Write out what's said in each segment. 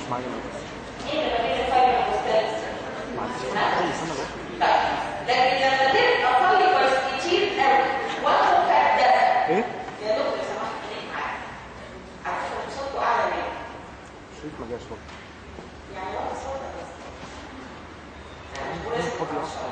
معايا ايه اللي بين الفايبر والستيلز اي سنه بقى طيب لكن لما تبقى فايبرز كتير قوي ومكدسه ايه يا دكتور سمحت خليك معايا على فكره صوته اعلى مني شريك ما جاش برضه يعني لو صوتك بس يعني مش لازم فاضي تبقى اصلا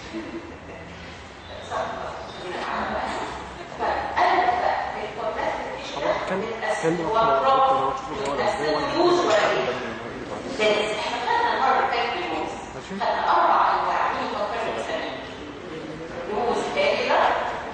كان كان هو هو بروب هو يوز ولا ايه؟ بس احنا خدنا المره اللي فاتت اليوز ماشي خدنا اربع انواع مين فكر بيسميه يوز كامله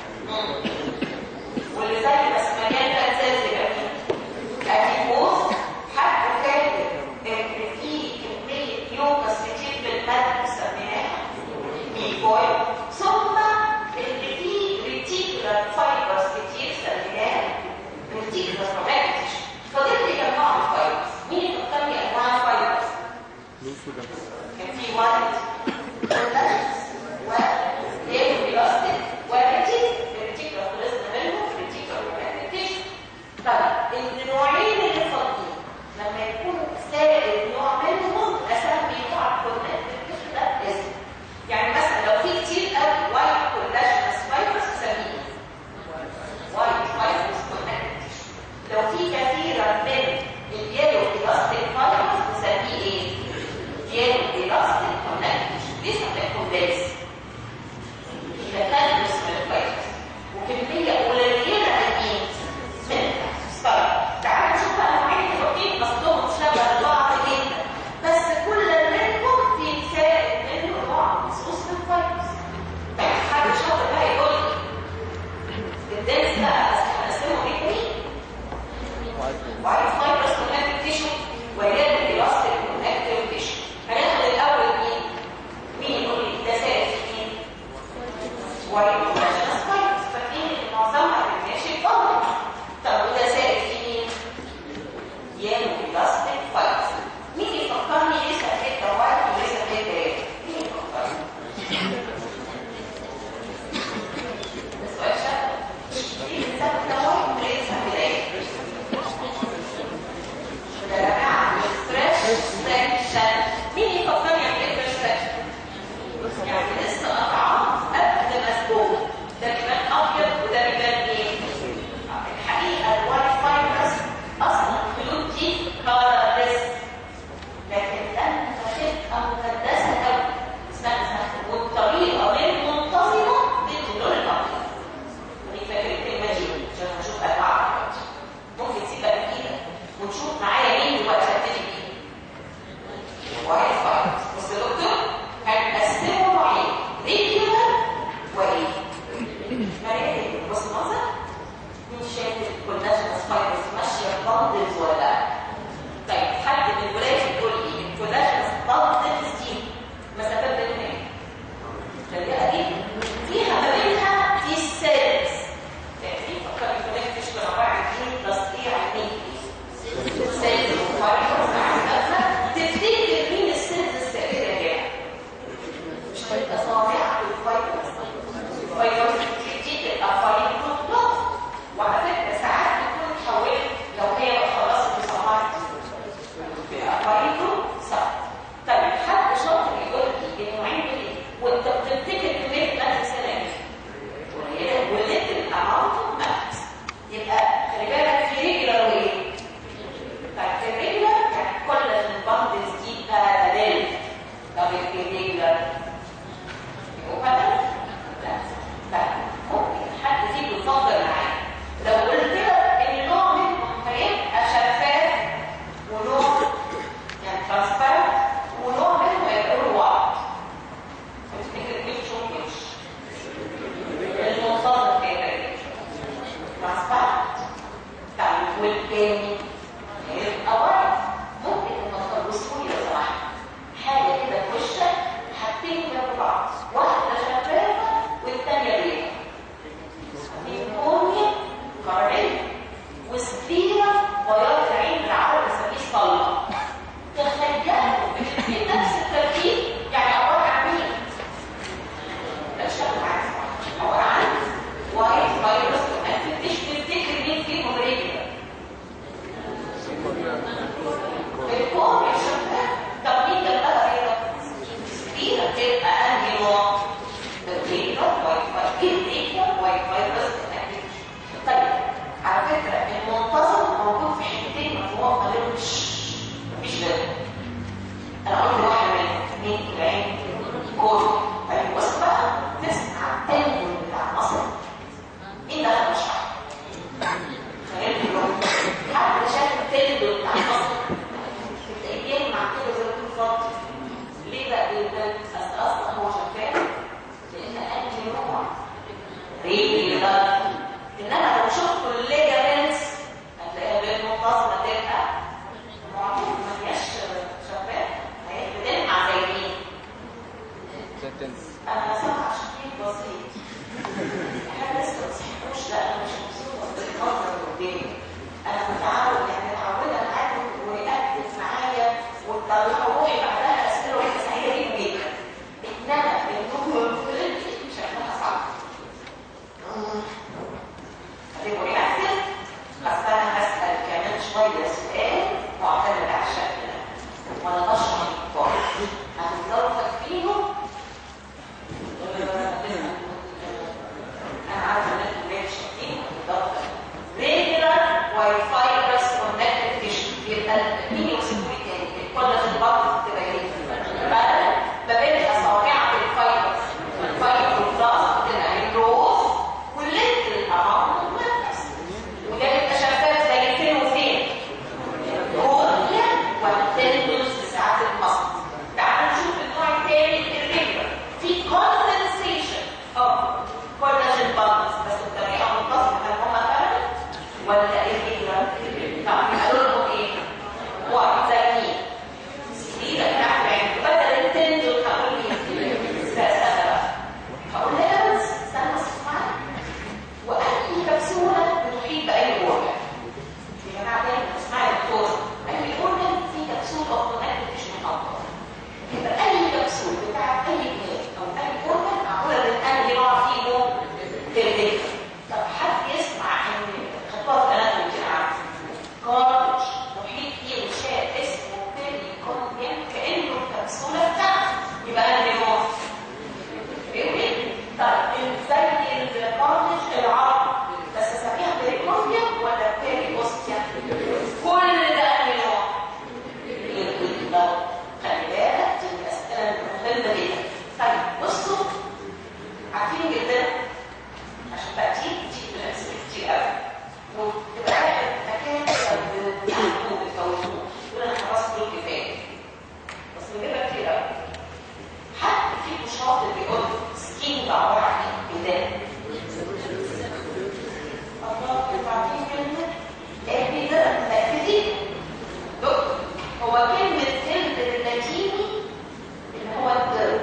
واللي زي بس مجال ده ازاز يبقى فيه اديبوز حد كاتب ان في كميه يوكس كتير بالماده مسميناها ميكويل ثم اللي فيه ريتيكولار فايبرز كتير سميناها ريتيكولار فايبرز فضل لي كم نوع من الفايبرز مين يفكر لي انواع الفايبرز مين في ده كان في وايت ولاكس ويلو بلاستيك وريتيك الريتيكولار خلصنا منه الريتيكولار ماجنتيشن طيب النوعين اللي فاضلين لما يكون سائل نوع منهم اسمي نوع كونكتيف ده اسم يعني مثلا لو في كتير قوي وايت كولاجينس فايبرز اسميه وايت فايبرز كونكتيف لو في كثيرا من اليلو بلاستيك فايبرز نسميه ايه؟ يلو بلاستيك كونكتيف لسه بتكون بس إذا كان اسم الفايبرز وكمية قليلة قديم من طيب تعالوا نشوف بقى نوعين البروتين اصلهم شبه بعض جدا بس كل منهم في سائل منه نوع مخصوص من الفايبرز حد شاطر بقى يقول لي الدنس بقى هنقسمه ايه تاني؟ وايت فايبرز كونكتيف تيشو ويلو بلاستيك كونكتيف تيشو هناخد الاول مين؟ مين يقول لي ده سائل في مين؟ وايت كولاجينس فايبرز فاكرين ان معظمها بتمشي فاضي طب وده سائل في مين؟ يلو بلاستيك فايبرز مين يفكرني ليه سافيت وايت وليه سافيت ايه؟ مين يفكرني؟ ده سؤال شكل ليه سافيت وايت وليه سافيت ايه؟ ده يا جماعه الفريش مين يفكرني يعني ايه فريش يعني لسه قطعه قبل مسكوك ده بيبان ابيض وده بيبان ايه الحقيقه الوايت فايبرز اصلا الخيوط دي كارلس لكن لما تبقى مكدسه قوي اسمها اسمها والطريقه غير منتظمه بتدي لون الابيض ودي فاكر الكلمه دي عشان هنشوف انواعها دلوقتي ممكن تسيبها بايدك ونشوف معايا مين دلوقتي هبتدي بيه وايت فايبرز بص يا دكتور هنقسمه نوعين ريجولار وايه؟ مريض بص المنظر مين شايف الكولاجينس فايبرز ماشيه بندلز ولا لا؟ طيب حد من الولاد يقول لي الكولاجينس بندلز دي مسافات بينهم ايه؟ ضيقه جدا فيها ما بينها في سيلز في فكر الكونكت مش عباره عن ايه بلس ايه عن ايه؟ سيلز وفايبرز عارفه تفتكر مين السيلز السائله يا جماعه؟ مش هتبقى صانعه الفايبرز الفايبرز دي تبقى فايبر بلوك وعلى فكره ساعات بتكون اتحولت لو هي خلاص اتصنعت تبقى فايبر صح طيب حد شاطر يقول لي النوعين دول ايه؟ وانت بتفتكر كميه الاكل سنه ايه؟ قليله وليت الاماونت ماكس يبقى خلي بالك في ريجولار وايه؟ طيب الريجولار يعني كل الباندلز دي باراليل طب الريجولار يبقوا باراليل لا طيب ممكن حد فيكم يفضل معايا لو قلت لك ان نوع منهم هيبقى شفاف ونوع يعني ترانسبيرنت ونوع منهم هيبقى له واحد تفتكر مين شو مش المنتظر كده ترانسبيرنت طيب والتاني هيبقى واحد ممكن لما تخلصوا لي لو سمحت حاجه كده في وشك حاجتين مين يوصف لي تاني الكولاجين بطل بتبقى ايه بدل ما بين الاصابع الفايبرز الفايبر والبلاس بتبقى الروز والليد الامام والنفس وده بيبقى شفاف زي فين وفين الكورنيا والتندوس بساعات المصل تعالوا نشوف النوع الثاني الريجولار في كوندنسيشن اوف كولاجين بابلز بس بطريقه منتظمه هل هم فعلا ولا الريجولار طب قالوا لهم ايه واحد زي مين سكينه بتاعت العين بدل التندوس هقول مين استنى بقى هقول لها بس استنى اسمعي واي كبسوله بتحيط باي جرح يا جماعه دايما اسمعي يا دكتور اي اورجن في كبسول او كونكت مش محطوطه يبقى اي كبسول بتاعت اي جهاز او اي اورجن معقوله بتنقل نوع فيه تردد طب حد يسمع ان خطوات ثلاثه كده عارف كارتج محيط فيه وشاب اسمه بيري كونجن كانه الكبسوله بتاعته يبقى انا نوع طيب زي الكارتج العرض بس اسميها بريكوفيا ولا بيريوستيا كل ده انهي نوع خلي بالك دي الاسئله المهمه جدا طيب بصوا عارفين جدا عشان بقى دي دي من الاسئله كتير قوي وتبقى قاعد مكان بتعملوه بتفوتوه تقول انا خلاص دول كفايه بس بنجيبها كتير قوي حد فيكم شاطر بيقول سكين ده عباره عن ايه؟ بدايه الله عارفين كلمة ابدا متأكدين دكتور هو كلمة جلد باللاتيني اللي هو الدرم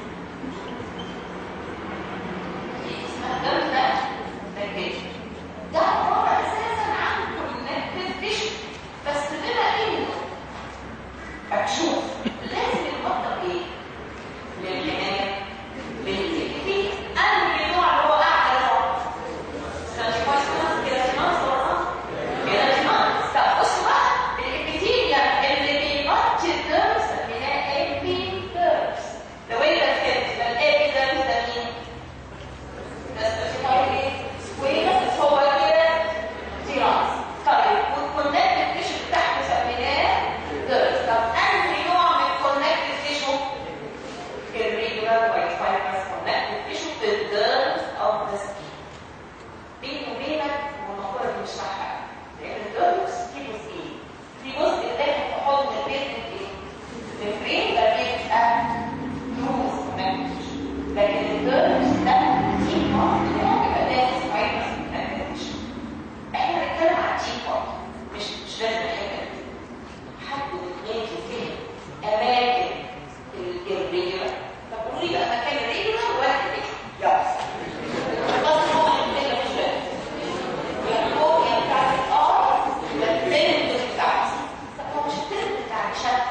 دي اسمها درم ده تكبير ده عبارة أساسا عن كونكتيف تيشو بس بما إنه هتشوف لازم يفضل إيه؟ للعناية للإكتيك أنهي نوع اللي هو أعلى نوع لو انت فهمت ده الابيدرمس ده مين؟ ده سبيسيفاي ايه؟ سكويرس هو كده تيرانس طيب والكونكتيف تيشو بتاعته سميناه ديرس طب انهي نوع من الكونكتيف تيشو؟ الريجولار وايت فايبرس كونكتيف تيشو بالديرس اوف ذا سكين بيني وبينك والمقولة دي مش صح لأن الدرس في جزئين في جزء داخل في حضن البيت ايه؟ الفريم ده بيبقى لوز مانج لكن الدرس ده تيم بارت اللي هو بيبقى داخل في فايبرس كونكتيف احنا بنتكلم عن تيم بارت مش مش لازم حاجة حد واثنين فهم أماكن الريجولار طب قولوا لي بقى مكان الريجولار ولا الريجولار يلا بس هو اللي مش لازم الفوق بتاعت الار والترند بتاعت طب هو مش الترند بتاع الشد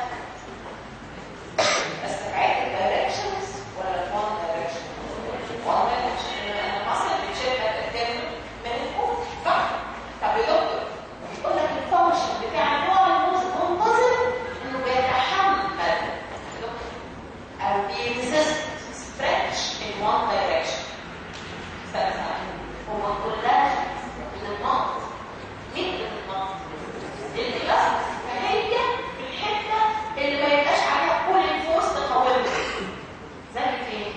بس بتاعت الدايركشنز ولا الوان دايركشن وان دايركشن انا مثلا بتشيل الترند من الفوق صح طب يا دكتور يقول لك الفانكشن بتاع النوع المنتظم انه بيتحمل او بيريزست ستريتش in one direction هو كلها من النقط مين من النقط الالاستيك فهي الحته اللي ما يبقاش عليها كل الفورس تقاومها زي فين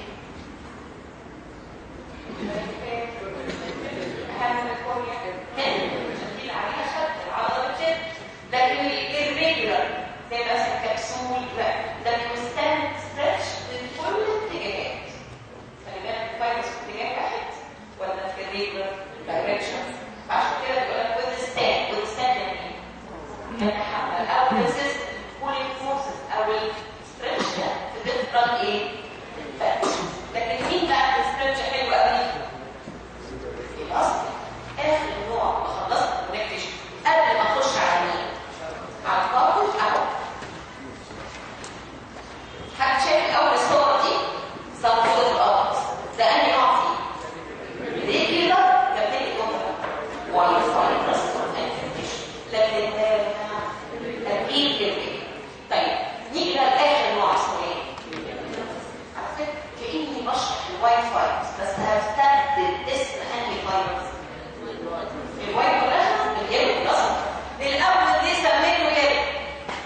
اهم من الكوريا هنا شديد عليها شد العضله بتشد لكن الريجولار زي مثلا كبسول لا ده بيستند ستريتش من كل الاتجاهات خلي بالك الفايروس في اتجاه واحد ولا في الريجولار دايركشن عشان كده بيقول لك وذ ستاند وذ ستاند يعني ايه؟ يتحمل او ريزيست كولينج فورسز او الستريتش ده في ديفرنت ايه؟ فاكشنز لكن مين بقى الستريتش حلو قوي؟ الاصل اخر نوع خلصت الكونكتيشن قبل ما اخش على مين؟ على الكارتج اهو حد شايف اول الصور دي؟ صورة الارض ده انهي نوع فيه؟ ليه كده؟ جبتلي جمله واي فايبرس لكن اكيد كده طيب نيجي لاخر نوع اسمه ايه؟ على فكره كاني بشرح الواي فايبرس بس هستبدل اسم انهي فايبرس؟ الواي كولاجين باليلو الاصفر الاول دي سميته يلو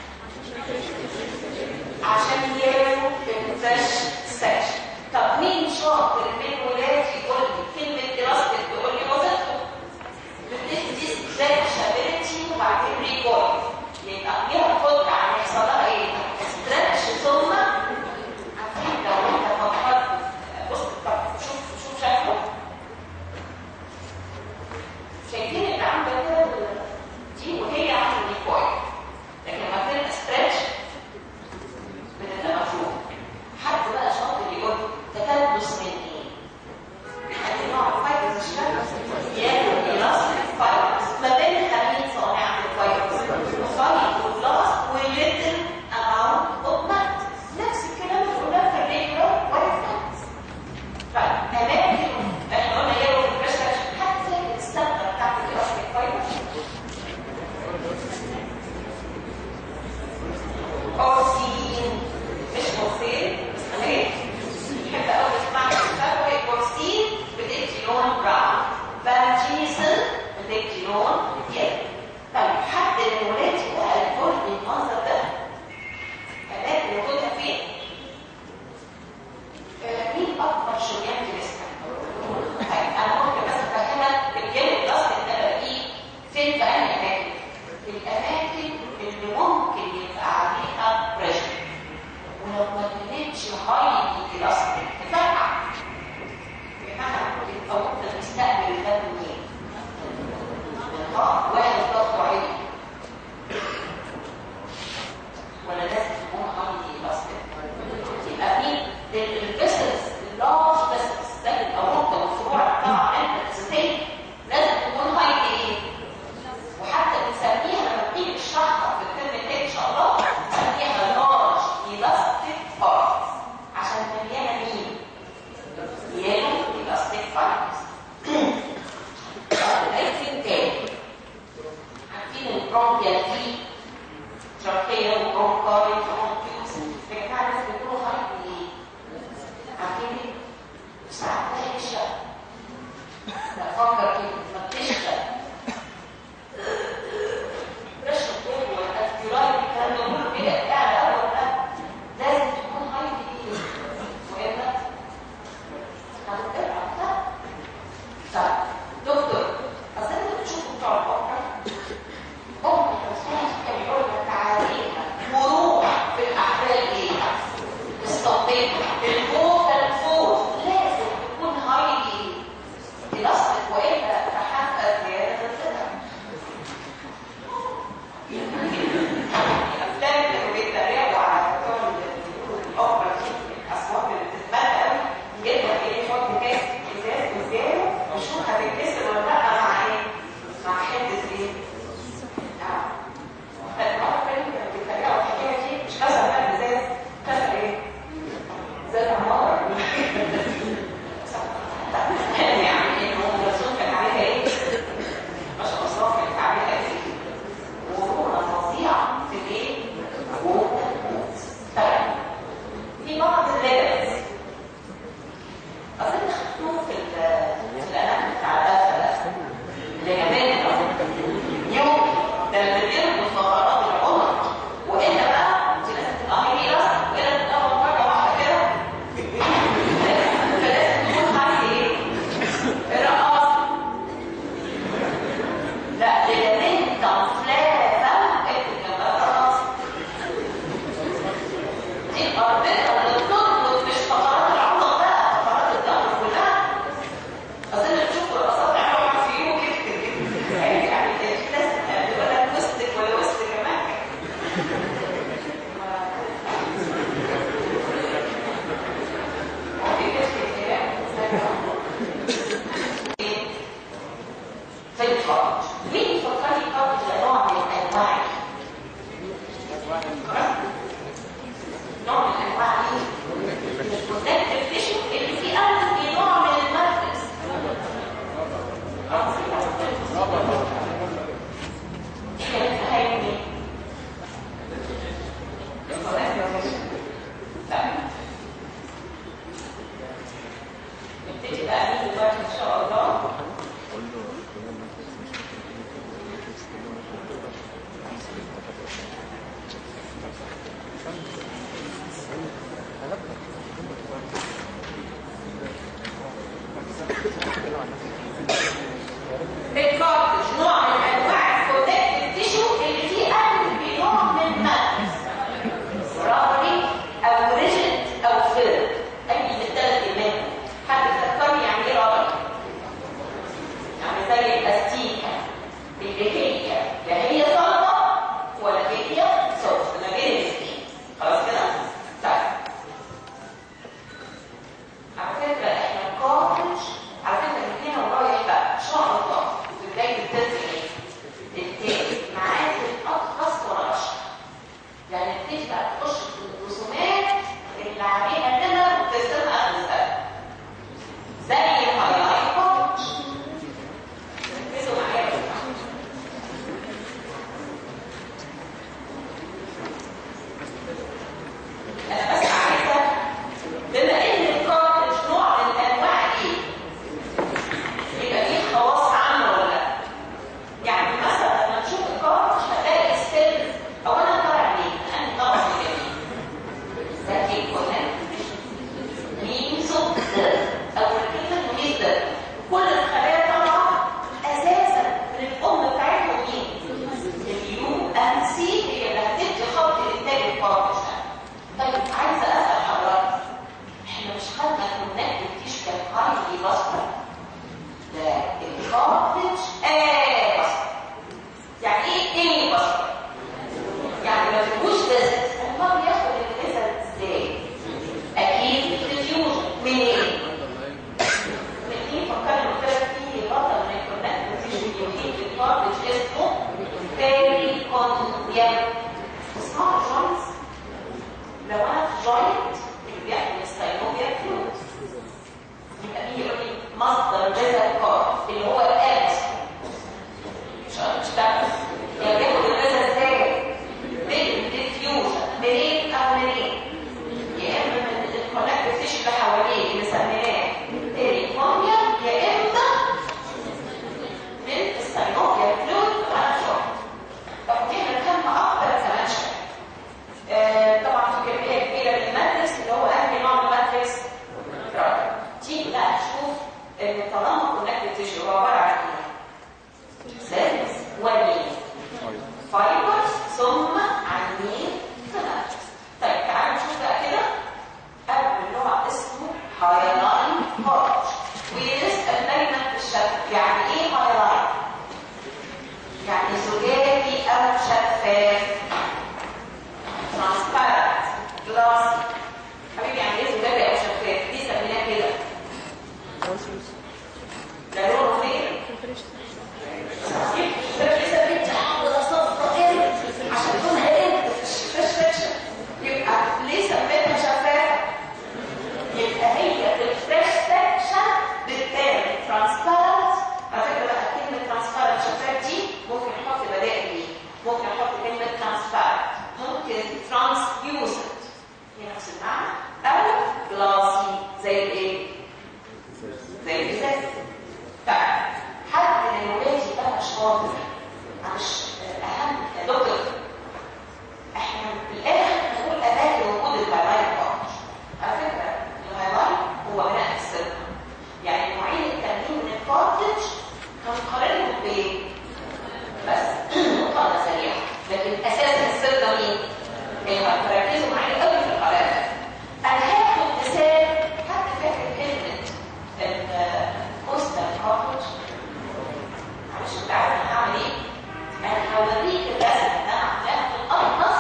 ممكن يبقى عليها بريشر ولو ما كانتش هاي الاستيك تفرقع يبقى ممكن يستقبل الدم منين؟ اه واحد ضغطه عالي ولا لازم تكون هاي الاستيك يبقى في الفيسلز اللارج فيسلز ده الاوروبا والفروع طبعا انت ستيل لازم تكون هاي ايه وحتى بنسميها لما بتيجي تشرحها في الترم التاني ان شاء الله بنسميها لارج الاستيك بارتس عشان مليانه مين؟ يلو الاستيك بارتس عايزين تاني عارفين البرونكيال دي تركيا وبرونكاي وبرونكيوس يا جماعه لازم يكونوا هاي ايه؟ عارفين ايه؟ ساعات تشرب لا فكر كده ما بتشرب تشرب كده والاستيرايد الكلام ده كله كده قاعد اول لا لازم تكون هاي ايه؟ والا هتتقطع صح؟ طيب دكتور اصل انتوا بتشوفوا بتوع البقره هم الرسول كان يقول لك عليها وروح في الاحوال ايه؟ الصوتيه الفوكال فوز لازم تكون هايلي الاصل والا تحقق زياده الثقه الافلام اللي بيتريقوا على بتوع الاوبرا الاصوات اللي بتتملى قوي جدا ايه يحط كاس ازاز قدامه ويشوف هتتكسر ولا لا مع ايه؟ مع حته ايه؟ فالمرة الثانية كانوا بيتريقوا على الحكاية دي مش كسر بقى الازاز كسر ايه؟ ازاز عمارة يعني ايه هو الرسول كان عليها ايه؟ ما شاء الله كانت عليها ايه؟ مرونة فظيعة في الايه؟ طيب في بعض الليفلز اظن خدتوه في ال- في الانام بتاع الاسفل ده اللي كمان يوم ده اللي بيربط فقرات العنق والا بقى انت لازم تبقى هاي راسك والا تتقبل مره واحده كده فلازم تكون هاي ايه؟ الرقاصه لا دي لازم تنفلاته اكتب جنبها الرقاصه دي الاربطه اللي بتربط مش فقرات العنق بقى فقرات الظهر كلها اظن تشوفوا الرقصات عباره في يوم كده يعني يعني الناس بيقول لك وسطك ولا وسط كمان في الفرج مين فكرني فرج نوع من انواع نوع من انواع ايه؟ الكونكتيف تيشو اللي فيه اول نوع من الماتريكس نبتدي بقى مين دلوقتي ان شاء الله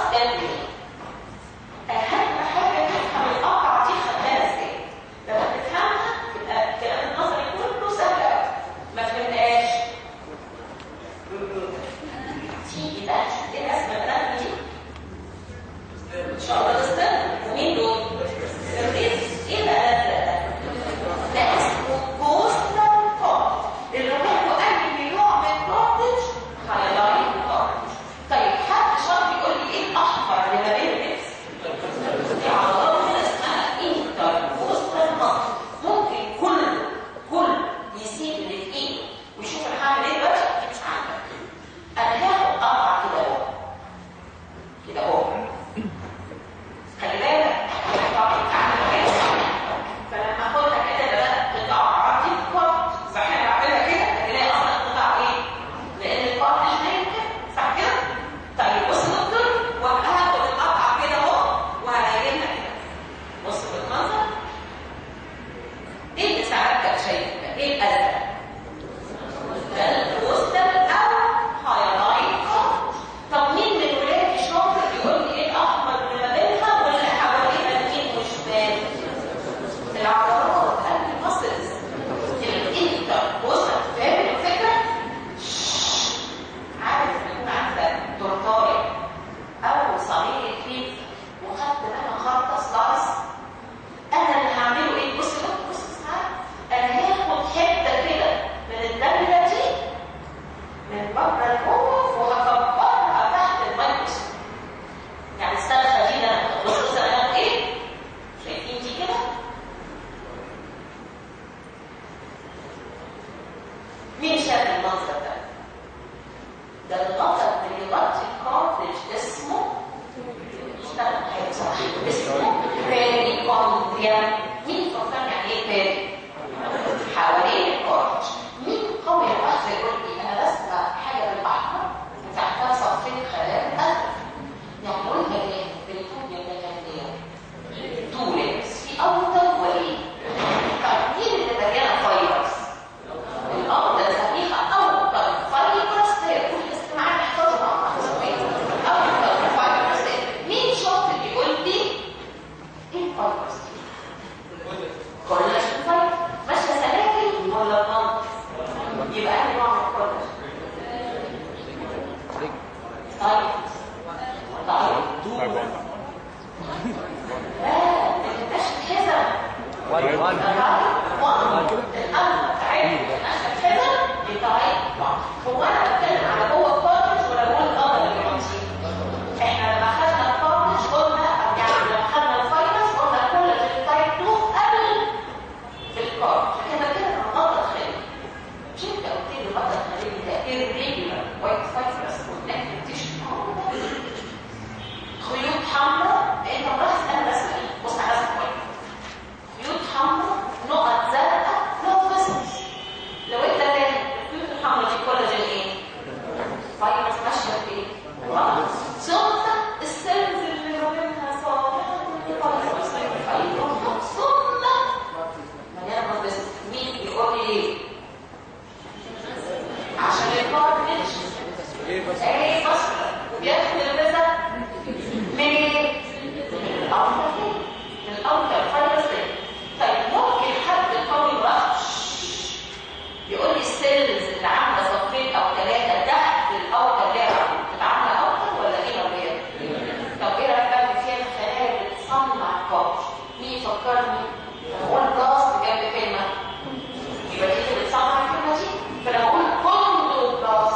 and me اهم حاجه تفهم القطعه دي خدناها ازاي لما تفهمها يبقى الكلام النظري كله سهل قوي ما فهمناش تيجي بقى تشوف ايه اسم الرقم دي ان شاء الله تستنى ومين دول؟ الريس ايه بقى ده ده؟ ده اسمه بوستر كارد اللي هو انهي نوع من كارتج هايلايت كارتج طيب حد شاطر يقول لي ايه الاحمر اللي ما بين الريس؟ دي عضلات كده اسمها انتر بوستر ماسل ممكن كله كله يسيب اللي في ايده ويشوف انا هعمل ايه دلوقتي مش عارفه انا هاخد قطعه كده اهو كده اهو خلي بالك هتقعد تعمل كده فلما اخدها كده بدات تقطع عرضي الكارت فاحنا بعملها كده هتلاقي اصلا قطع ايه؟ لان الكارت مش نايم كده صح كده؟ طيب بص يا دكتور وابقى هاخد القطعه كده اهو وهلاقيها كده بص بالمنظر ايه اللي ساعدك شايف ده؟ ايه الازرق؟ ده البوستر او هايلايت كارت طب مين من ولادي شاطر يقول لي ايه الاحمر اللي ما بينها واللي حواليها يمين وشمال؟ العضلات قلب المسلز الانتر بوستر فاهم الفكره؟ عارف ان يكون عندك تورتاي او صغير كيف وخدت منها خرطه سلايس انا اللي هعمله ايه بص بص بص ساعات انا هاخد حته كده من الدايره دي من بره لجوه وهكبرها تحت الميكروسكوب يعني السلخه دي انا بص بص انا هاخد ايه شايفين دي كده مين شاف المنظر ده ده الغطا اللي يغطي الكارتج اسمه اشتغل حاجه صح اسمه بيريكوندريا مين فكرني يعني ايه بيري حوالين الكارتج مين قوي واحد يقول لي انا بسمع حاجه بالاحمر وتحتها صفين خلايا الازرق يعني قول لي بالكود يا مكان تو ليرز في اوتر وايه طيب مين اللي مليانه فايبرز الأرض سميها أوتر فايبرس هي كل الاستماع محتاجة مع أوتر فايبرس مين شاطر يقول لي إيه الفايبرس دي؟ كولاجين فايبر ماشية سلاكل ولا بلانت؟ يبقى أنا نوع من الكولاجين طيب طيب لا ما تبقاش حزن وان وان هو انا بتكلم على جوه الكارتج ولا جوه القمر اللي بيمشي احنا لما خدنا الكارتج قلنا يعني لما خدنا الفيروس قلنا كل التايب 2 قبل في الكارتج كده كده كان غلط خارجي مش انت قلت لي غلط خارجي ده irregular وايت فايروس والنكتيف تيشو خيوط حمراء انت ملاحظ انا رسمه ايه بص على رسمه كويس خيوط حمراء نقط زرقاء نقط بسمس لو انت فاهم الخيوط الحمراء دي كولاجين ايه فايروس ماشيه في ايه ثم السيلز اللي ما بينها صالحه للفيروس ثم مليانه بس مين يقول لي ليه عشان الكارتج ايه بس ايه بس وبياخد الغذاء من ايه؟ من الاوتر من الاوتر فايروس طيب ممكن حد قوي وحش يقول لي السيلز اللي عامله صفين او ثلاثه تحت الاوتر ده بتبقى عامله اوتر ولا ايه ولا ايه؟ طب ايه رايك بقى فيها الخلايا اللي بتصنع كوتش؟ مين يفكرني؟ هو الجاز بجنب كلمه يبقى دي اللي بتصنع الكلمه دي فلما اقول كله جاز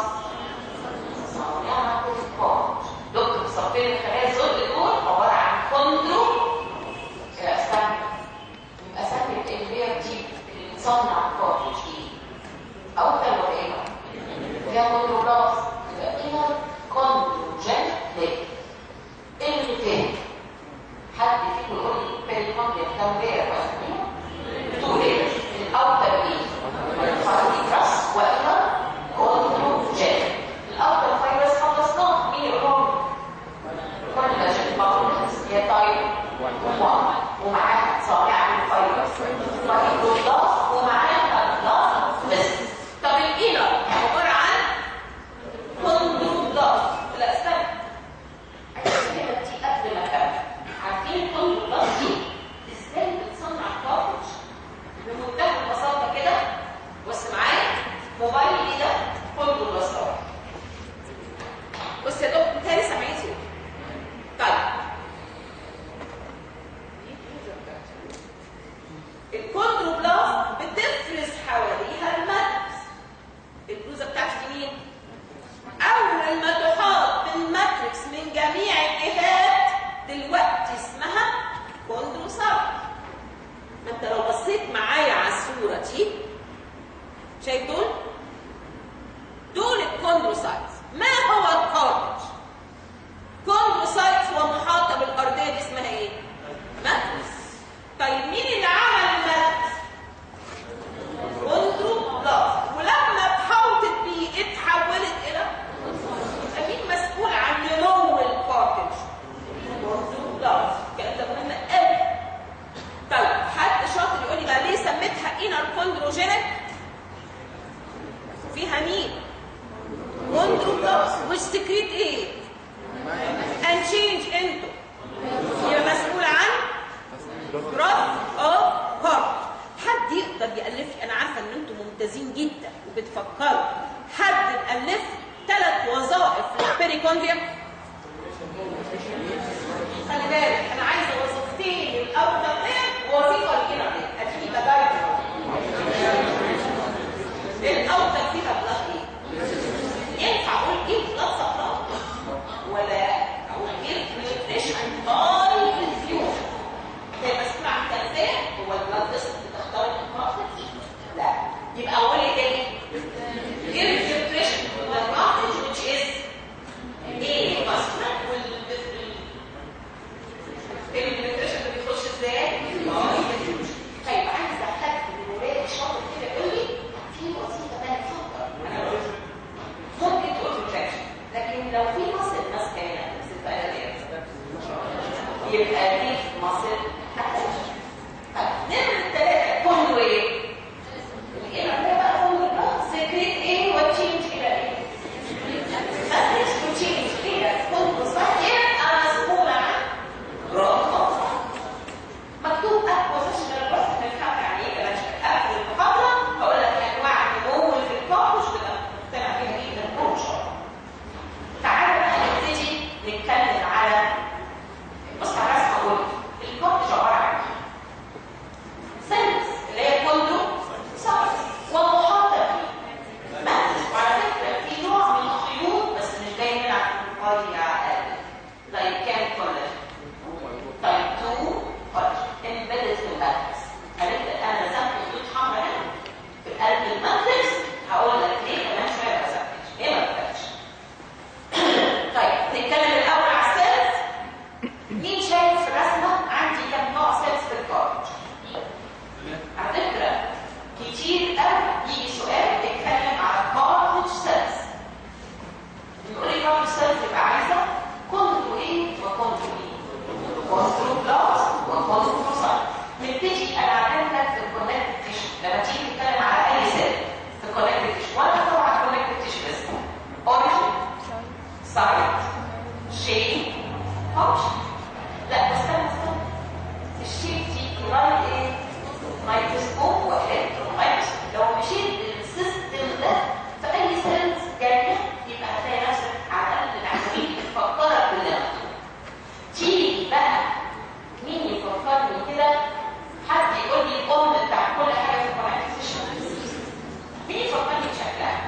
صانعة الكوتش دكتور صفين الخلايا الزرق دول عباره عن كوندرو يبقى سهل يبقى سهل الانبير دي اللي بتصنع الكوتش دي اوتر ولا ايه بقى؟ فيها كوندرو بلاس يبقى فيها كوندروجين ليك ايه اللي تاني؟ حد فيكم يقول لي بيريكوندريا كام لير ولا تو لير الاوتر ايه؟ خلاص راس والى كوندروجين الاوتر فايروس خلصناه مين يقول كولاجين باوندرز هي تايب 1 ومعاها صانعة الفيروس فايبروبلاست ومعاها بلاست بس طب الإيلر عبارة عن كوندروبلاست لا استنى عايز انتوا يبقى مسؤول عن جروث اوف هارت حد يقدر يالف لي انا عارفه ان انتم ممتازين جدا وبتفكروا حد مالف ثلاث وظائف للبيريكوندريا خلي بالك انا عايزه وظيفتين للاوتر لير ووظيفه للانر لير اديني بدايه الاوتر فيها بلاد ايه ينفع اقول ايه بلاد صفراء ولا اقول ايه نيوتريشن باي الفيوجن زي مسؤول عن التغذيه هو البلاد فيسل بتختار المخرج لا يبقى اقول ايه تاني غير النيوتريشن والمخرج which is ايه المسؤول النيوتريشن اللي بيخش ازاي؟ طيب عايزه حد من ولاد الشاطر كده يقول لي في وظيفه ثانيه اتفضل ممكن تقول بروتكشن لكن لو في مصل ماسكه هنا تمسك بقى يبقى دي مصل اتنشن طيب نمرة ثلاثة كله ايه؟ الإيه بقى كله سكريت ايه وتشينج الى ايه؟ ماتريكس وتشينج كده كله صح يبقى مسؤول عن رقم مكتوب اكوزيشنال بس نفهم يعني ايه كلام قبل المحاضره هقول لك انواع النمو اللي في الكوكش تبقى مقتنع بيها جدا ان شاء الله تعالوا بقى نبتدي نتكلم على بص على رسمه اقول الكوكش عباره عن ايه؟ سيلز اللي هي كله سايز ومحاطه فيه ماتريكس وعلى فكره في نوع من الخيوط بس مش جاي من عند الرفيع لايك كان كولاجين طيب 2 كولاجين امبيدد في الماتريكس هنبدا انا رسمت خطوط حمراء هنا في قلب الماتريكس هقول لك ليه كمان شويه ما رسمتش ليه ما رسمتش طيب نتكلم الاول على السيلز مين شايف في الرسمه عندي كم نوع سيلز في الكارج على فكره كتير قوي يجي سؤال بيتكلم على كارج سيلز بيقول لي كارج سيلز يبقى عايزه كنترو ايه وكنترو ايه كنترو بلاس وكنترو سايت نبتدي انا عامل لك في الكونكتيف تيشو لما تيجي تتكلم على اي سيل في الكونكتيف تيشو وانا طبعا كونكتيف تيشو بس اوريجن سايت شيب فانكشن لا بس استنى استنى الشيب دي قريب ايه مايكروسكوب والكترون مايكروسكوب لو مشيت بالسيستم ده في اي سيلز جايه يبقى هتلاقي نفسك على الاقل العناوين بتفكرك كلنا تيجي بقى مين يفكرني كده حد يقول لي الام بتاع كل حاجه في الكونكتيف مين يفكرني بشكلها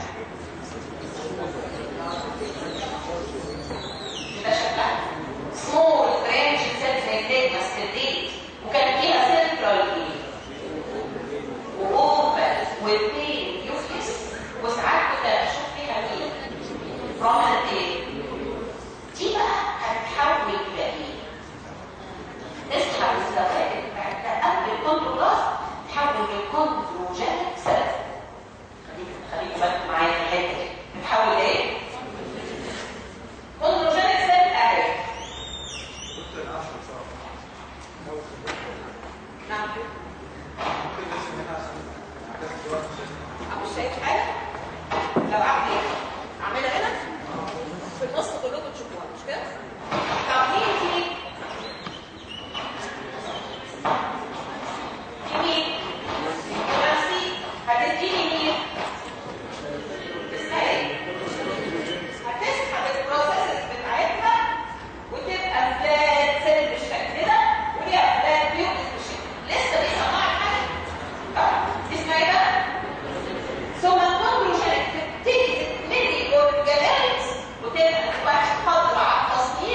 ده شكلها سمول برانش سيلز زي ماسترديت وكان فيها سنترال ايه واوبن وبين يوفيس وساعات كنت اشوف فيها مين برومننت ايه دي بقى هتتحول الى ايه تسحب الزوائد بتاعتها قبل الكونترولاس تحول للكونتروجينيك سيلز خليك خليك بالك معايا في الحته دي تتحول ايه كونتروجينيك سيل اهي نعم مش شايف حاجه لو اعمل ايه اعملها هنا في النص كلكم تشوفوها مش كده طب مين في في مين نفسي هتديني مين اسمها ايه هتسحب البروسيسز بتاعتها وتبقى فلات سيل بالشكل ده وليها فلات بيوبس بالشكل لسه بيصنعوا حاجه اه اسمها ايه بقى ثم الكونجروجينيك تبتدي تتملي جوه الجلالس وتبقى تبقى خضرا على التصنيع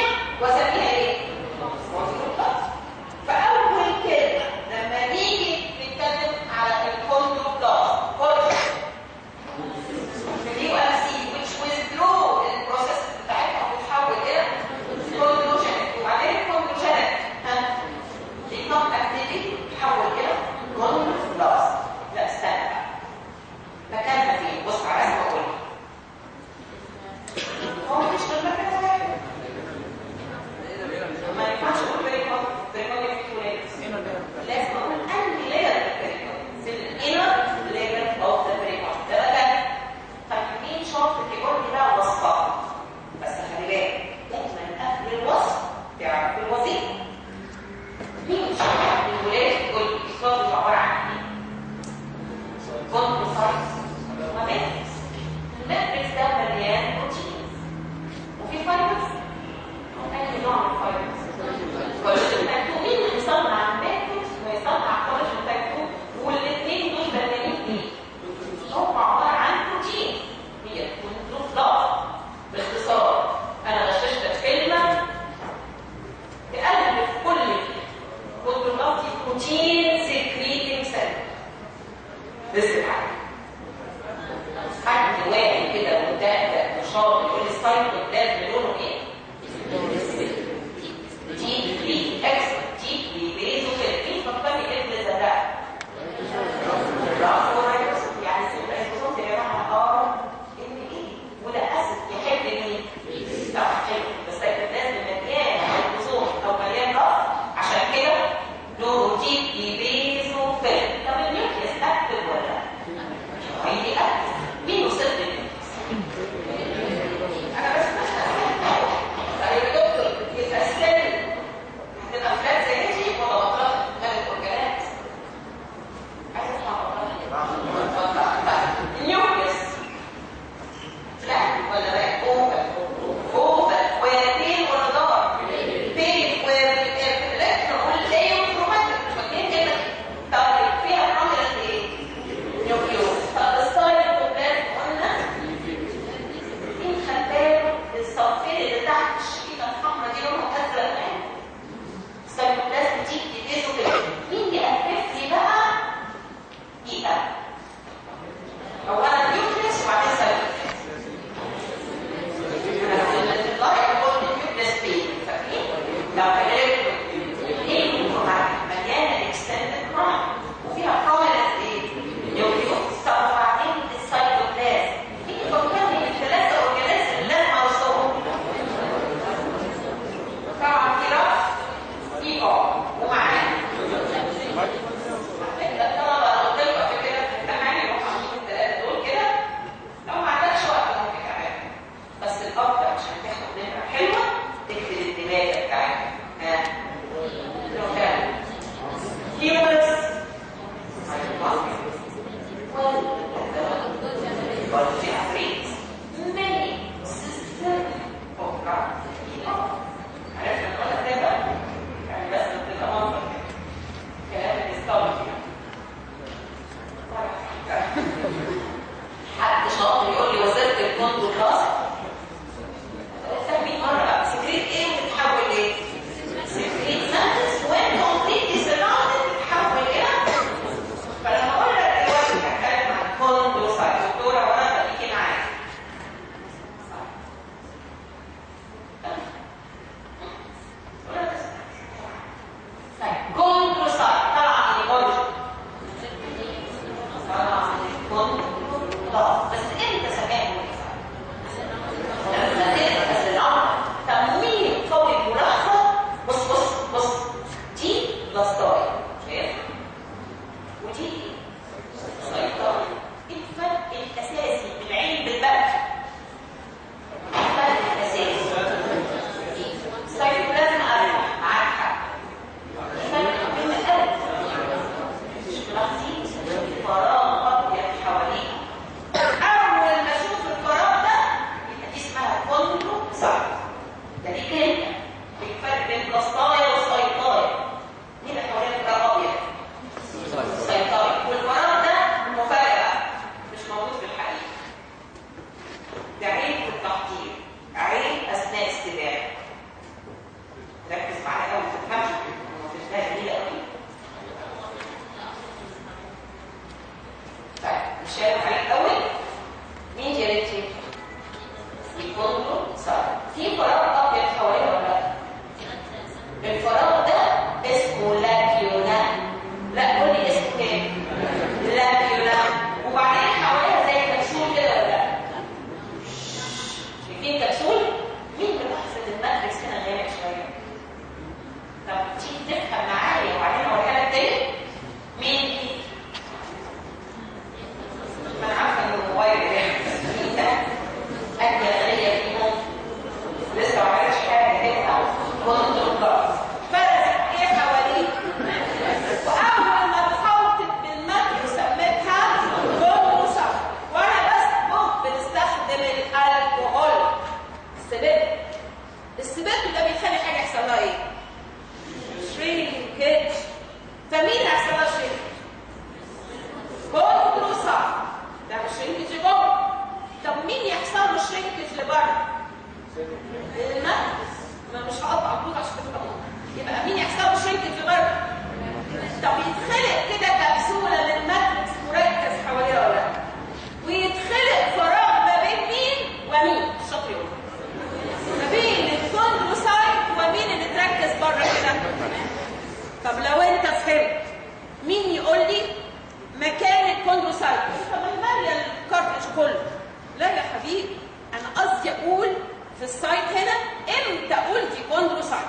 لو كلمت ايه مليانه اكستندد كراين وفيها prominent ايه؟ نيوكليوس طب وبعدين السايتوبلازم مين فكرني بالثلاثه اورجانيزم اللي انا اوصفهم طبعا في رف في اه ومعاه انت طبعا لو قلت لك قبل كده في الامتحان يروح عاملين الثلاثه دول كده لو ما عندكش وقت ممكن تعملها بس الافضل عشان تاخد نمره حلوه تكتب الدماغ بتاعتك ها لو كان هيومنز But the athletes, many system of God. عرفنا الكلام ده بقى؟ يعني بس بتبقى منظر كلام الاستولوجي حد شاطر يقول لي وزاره الكون كلاس فاهمين مره بقى سكريت ايه وتتحول ايه؟ سكريت ماتس وين كومبليتلي سراوندد تتحول الى فلما اقول لك دلوقتي هتكلم عن كوندروسايت دكتوره وانا خليكي معايا طيب كوندروسايت طبعا الكوندروسايت طبعا الكوندروسايت بس انت سمعت لما تبحث الامر طب مين قوي الملاحظه بص بص بص دي بلاستاي شايف ودي سيطرة الفرق الاساسي بالعين بالبلد الفرق الاساسي سيتوبلازم ارجع معاك حق الفرق بين القلب مش ملاحظين فراغ ابيض حواليه اول ما اشوف الفراغ ده يبقى دي اسمها كوندرو سايت ده دي كلمه في فرق بين بلاستايا وسيطايا مين اللي حوالين فراغ ابيض سيطايا والفراغ ده مفاجاه بقى مش موجود في الحقيقه ده عيب في التحضير عيب اثناء استدامه ركز معايا قوي ما تفهمش ما تفهمش جميله قوي طيب مش شايف عليك قوي مين يا ريتي الكوندو صار في فراغ ابيض حواليه ولا لا الفراغ ده اسمه لاكيونا لا قول لي اسمه ايه لاكيونا وبعدين حواليها زي كبسول كده ولا لا شايفين كبسول مين بتحفظ الماتريكس هنا غامق شويه طب تيجي تفهم معايا وبعدين اوريها لك تاني مين دي ما انا عارفه ان الموبايل مين ده اجل غاليه فيهم لسه ما عملتش حاجه كده كنت مضطر فرزت ايه حواليه واول ما اتحوطت بالمد سميتها جلوسا وانا بس ممكن بنستخدم الالكوهول السبب السبب ده بيخلي حاجه يحصل لها ايه؟ شرينكج فمين هيحصل لها شرينكج؟ كوندروسا ده مش شرينكج جوه طب مين يحصل له شرينكج لبره؟ المركز ما مش هقطع الخطوط عشان تفهموا يبقى مين يحصل له شرينكج لبره؟ طب يتخلق كده كبسوله للماتريكس مركز حواليها ولا لا؟ ويتخلق فراغ ما بين مين ومين؟ الشاطر يقول ما بين الكوندروسايت ومين اللي تركز بره كده؟ طب لو انت فهمت مين يقول لي مكان الكوندروسايت طب ماليه الكارتج كله لا يا حبيبي انا قصدي اقول في السايت هنا امتى قلت كوندروسايت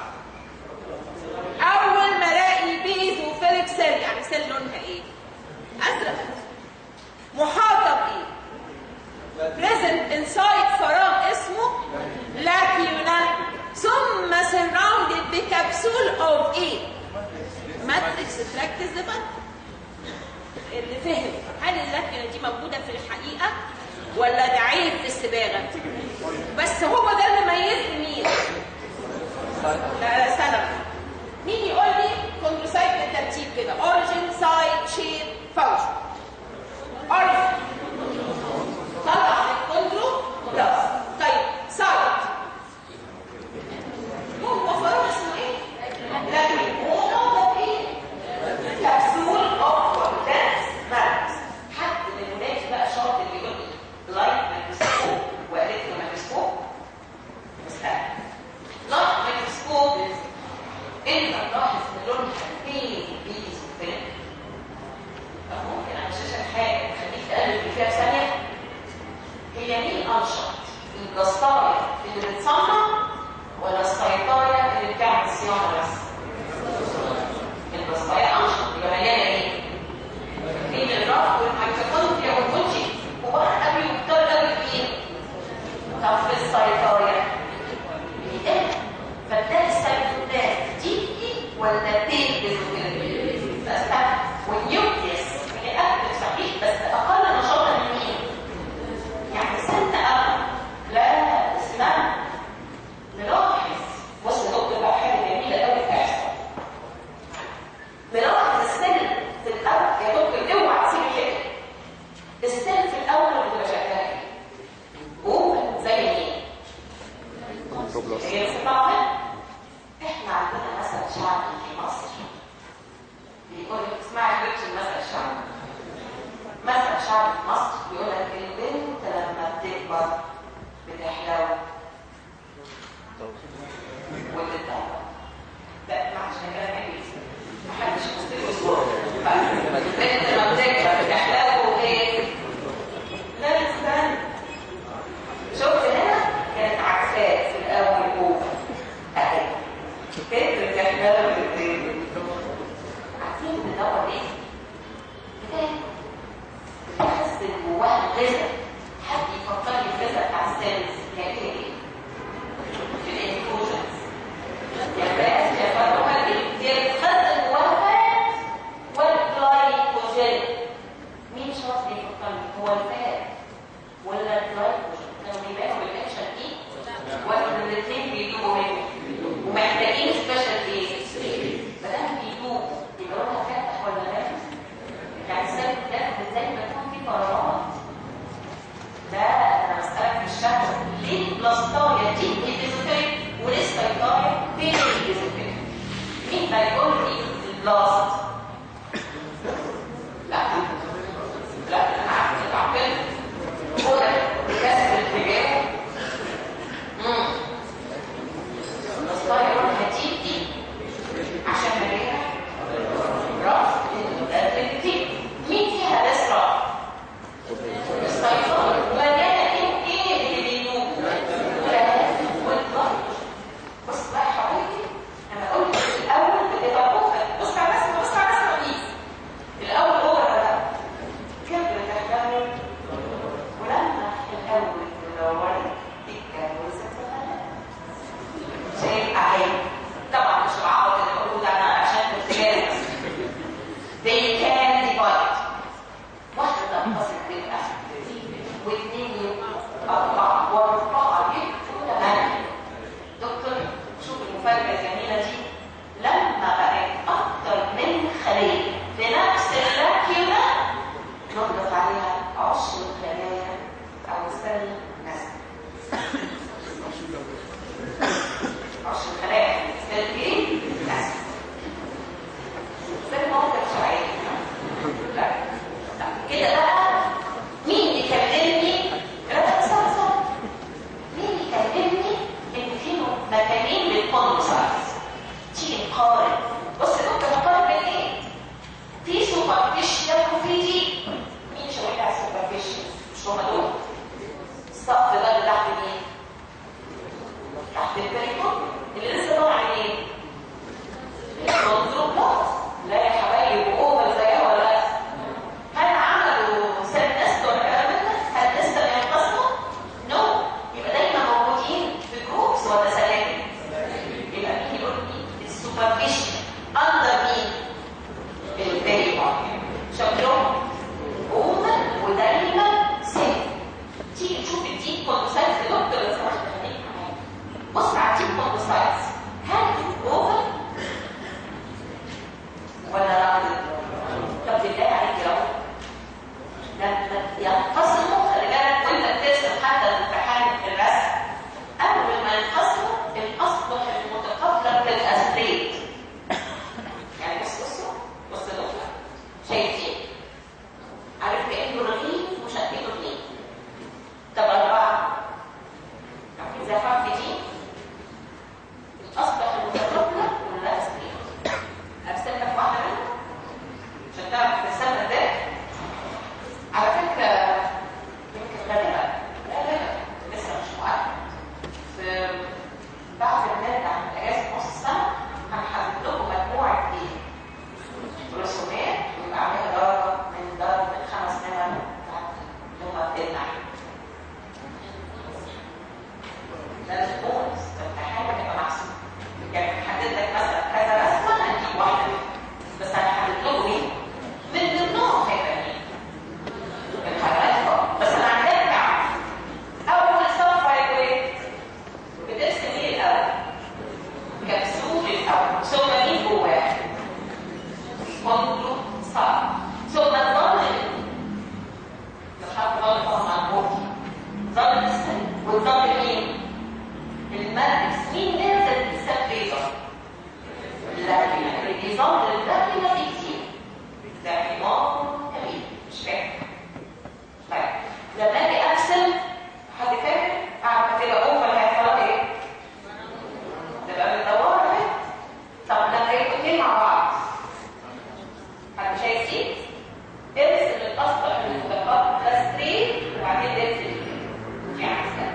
اول ما الاقي بيزوفيليك سيل يعني سيل لونها ايه ازرق محاطه بايه present inside فراغ اسمه لاكيونا ثم surrounded بكبسول of ايه ماتريكس تركز لبن اللي فهم هل اللاكيونا دي موجوده في الحقيقه ولا ده عيب في الصباغه بس هو ده اللي ميزني مين لا استنى مين يقول لي كوندروسايت بالترتيب كده اوريجين سايد شيب فانكشن اوريجين طلع من كوندرو بلس طيب سايد هو فراغ اسمه ايه لكن هو موجود ايه كبسول اوف كوندنس ماتس حد من ولادي بقى شاطر يقول لي لايت مايكروسكوب والكترو مايكروسكوب مسألة لايت مايكروسكوب ابتدينا نلاحظ ان لونها فين بيز وفين فممكن اغششك حاجه تخليك تقلب اللي فيها في ثانيه هي مين انشط البلاستايه اللي بتصنع ولا السيطره اللي بتعمل صيانه بس البلاستايه انشط يبقى مليانه ايه مين الرف والميتوكوندريا والجوجي كبار قوي وكتار قوي مين طب في السيطره بيقل فتلاقي السيتوبلازم تيجي ولا تنجز وكده والنيوكليس هي اكتر صحيح بس اقل نشاطا من مين يعني سنة أقل لا اسمع نلاحظ بص يا دكتور بقى حاجة جميلة قوي بتحصل نلاحظ السن في الأول يا دكتور اوعى تسيب كده السن في الأول بتبقى شكلها ايه؟ أوبن زي مين؟ هي صفات احنا عندنا مثل شعبي في مصر بيقول لك اسمعي حبيبتي المثل الشعبي مثل شعبي في مصر بيقول لك البنت لما بتكبر بتحلو وتتدلع لا معلش انا كلام انجليزي محدش مستوي البنت لما بتكبر بتحلو وايه؟ لا استنى شفت هنا كانت عكسات في الاول اوفر اهي كانت بتحلو بالتاني عارفين بندور ايه؟ بتاعي بحس ان جواها غذاء حد يفكر لي الغذاء بتاع السيلز كان ايه؟ في الانفوجنز يا بس يا فاطمه هي بتخزن جواها فات والجلايكوجين مين شاطر يفكر لي هو الفات ولا الجلايكوجين لو بيبانوا بالاكشن دي ولا الاثنين بيدوبوا منه ومحتاجين سبيشال ايه؟ ما دام بيدوبوا يبقى لونها فاتح ولا لا؟ يعني السبب ده ازاي ما يكون في قرارات لا انا بسالك في الشهر ليه البلاستايه دي الديزوفيك ولسه الطايه فين الديزوفيك مين هيقول لي البلاست لا لا انا عارف العقل هو كسر الاتجاه امم البلاستايه لونها دي عشان مليانه راس الاتليتيك مين فيها بس راس السيطرة مليانة ايه ايه اللي بيدوب ولا والضغط بص بقى يا حبيبي انا قلت في الاول بتبقى اوفر بص على الرسمه بص على الرسمه بليز الاول اوفر بقى كبر تحتمل ولما الاول تدوري تتجوز شايف اهي طبعا مش العوض اللي بقوله ده انا عشان الارتجال بس they can divide واحدة تنقسم بالأهل واثنين يبقوا أربعة وأربعة يبقوا ثمانية دكتور شوف المفاجأة الجميلة دي لما بقت أكتر من خلية في نفس اللاكيولا نضغط عليها عشر خلايا أو سل نسل عشر خلايا سل إيه؟ نسل سل موقع شرعي لا لا كده بقى مين يكلمني لا صح صح مين يكلمني ان في مكانين للكونسايز تيجي نقارن بص يا دكتور نقارن بين ايه في سوبرفيشال وفي دي مين شاور على السوبرفيشال مش هما دول السقف ده اللي تحت مين تحت البريكون اللي لسه طالع عليه منظور بلوت لا يا حبايبي اوفر زيها ولا لا هل عملوا سيل نست ولا كلام هل لسه بينقسموا؟ نو يبقى دايما موجودين في جروبس ولا سلالم يبقى مين يقول لي السوبرفيشن اندر مين؟ الفيريبل شكلهم اوفر ودايما سيل تيجي تشوف الديب كونسايتس دكتور لو سمحت خليك معايا بص على الديب كونسايتس هل اوفر ولا راضي طب بالله عليك يا رب لما ينقسموا خلي بالك وانت بترسم حتى الامتحان الرسم اول ما ينقسموا الاصبح المتقابله بتبقى ستريت كوندرو سايت ثم الظل مش عارفه الظل طبعا عن بوكي ظل السن والظل مين؟ الماتريكس مين نازل بالسب ليزر؟ اللاترينا اللي بيظل اللاترينا دي كتير ده حمار جميل مش فاهم طيب لما اجي ارسم حد فاكر اعمل كده اوفر هيحصل ايه؟ تبقى مدوره كده طب لما يبقوا اتنين مع بعض حد شايف دي؟ ارسم الاسطح المتقاطع ده ستريت وبعدين ارسم دي عكسها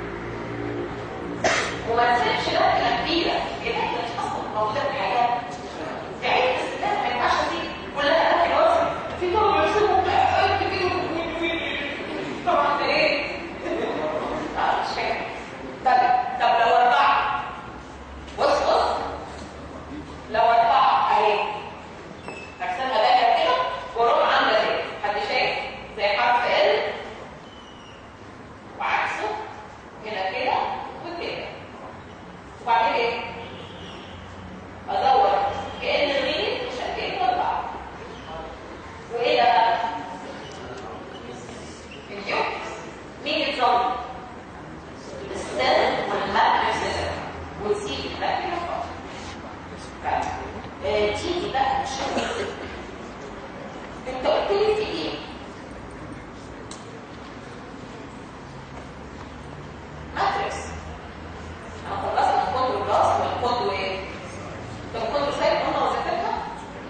وما تسيبش لكنه كبيره كده مش اصلا موجوده في الحياه في عين الستات ما ينفعش تيجي كلها اكل وزن في طول بيرسموا اكل كده طبعا ده ايه؟ اه مش فاهم طب طب لو اربعه بص بص لو اربعه اهي ارسمها دايره كده واروح عامله كده حد شايف زي حرف ال وعكسه هنا كده وكده وبعدين ايه ادور كان الريل شكلين واربعه وايه ده بقى اليوكس مين الظل السن والماكروسيزم وتسيب الماكرو فقط طيب تيجي بقى نشوف انت قلت لي في ايه ماتريكس انا خلصت الكوندرو بلاس والكوندرو ايه طب الكوندرو سايب قلنا وظيفتها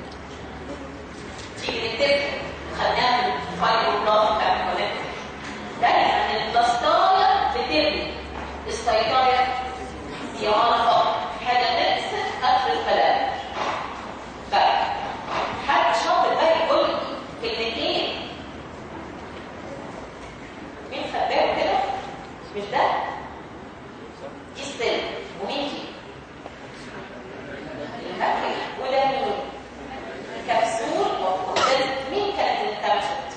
تيجي نتفق خليها في الفايبر بلاس بتاع الكونكتور دايما البلاستايه بتبني السيطره صيانه فقط حاجه تقسم قفل الكلام بقى حد شاطر بقى يقول لي كلمتين مين خباه كده مش ده دي السن ومين دي المكري وده مين كبسول وفوزن مين كانت اللي اتمشت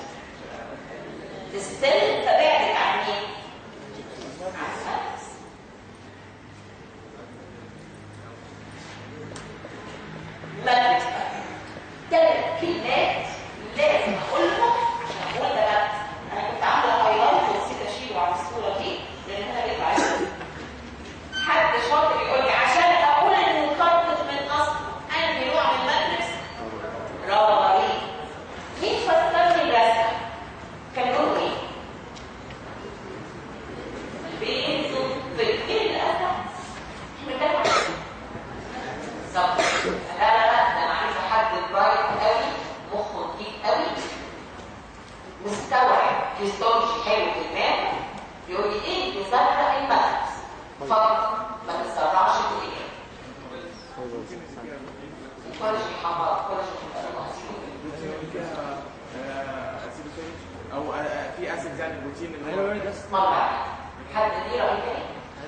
السن فبعدت عن مين عن النفس ماتريكس بقى ثلاث كلمات لازم اقولهم عشان اقول ده بقى انا كنت عامله هايلايت ونسيت اشيله على الصوره دي لان انا بيطلع اسود حد شاطر يقول لي عشان اقول ان الخط من اصل انهي نوع من الماتريكس برافو عليك مين فسر لي الرسمه كان لونه ايه بينزل في ايه اللي قالها بتكلم بالظبط لا لا لا ده انا عايزه حد برايت قوي مخه نضيف قوي مستوعب هيستولوجي حلو في دماغه يقول لي ايه بيزرع الماتريكس فقط ما تتسرعش في ايه كولاجين حمراء كولاجين او آه، في اسيد يعني بروتين اللي هو مرة حد دي رأي تاني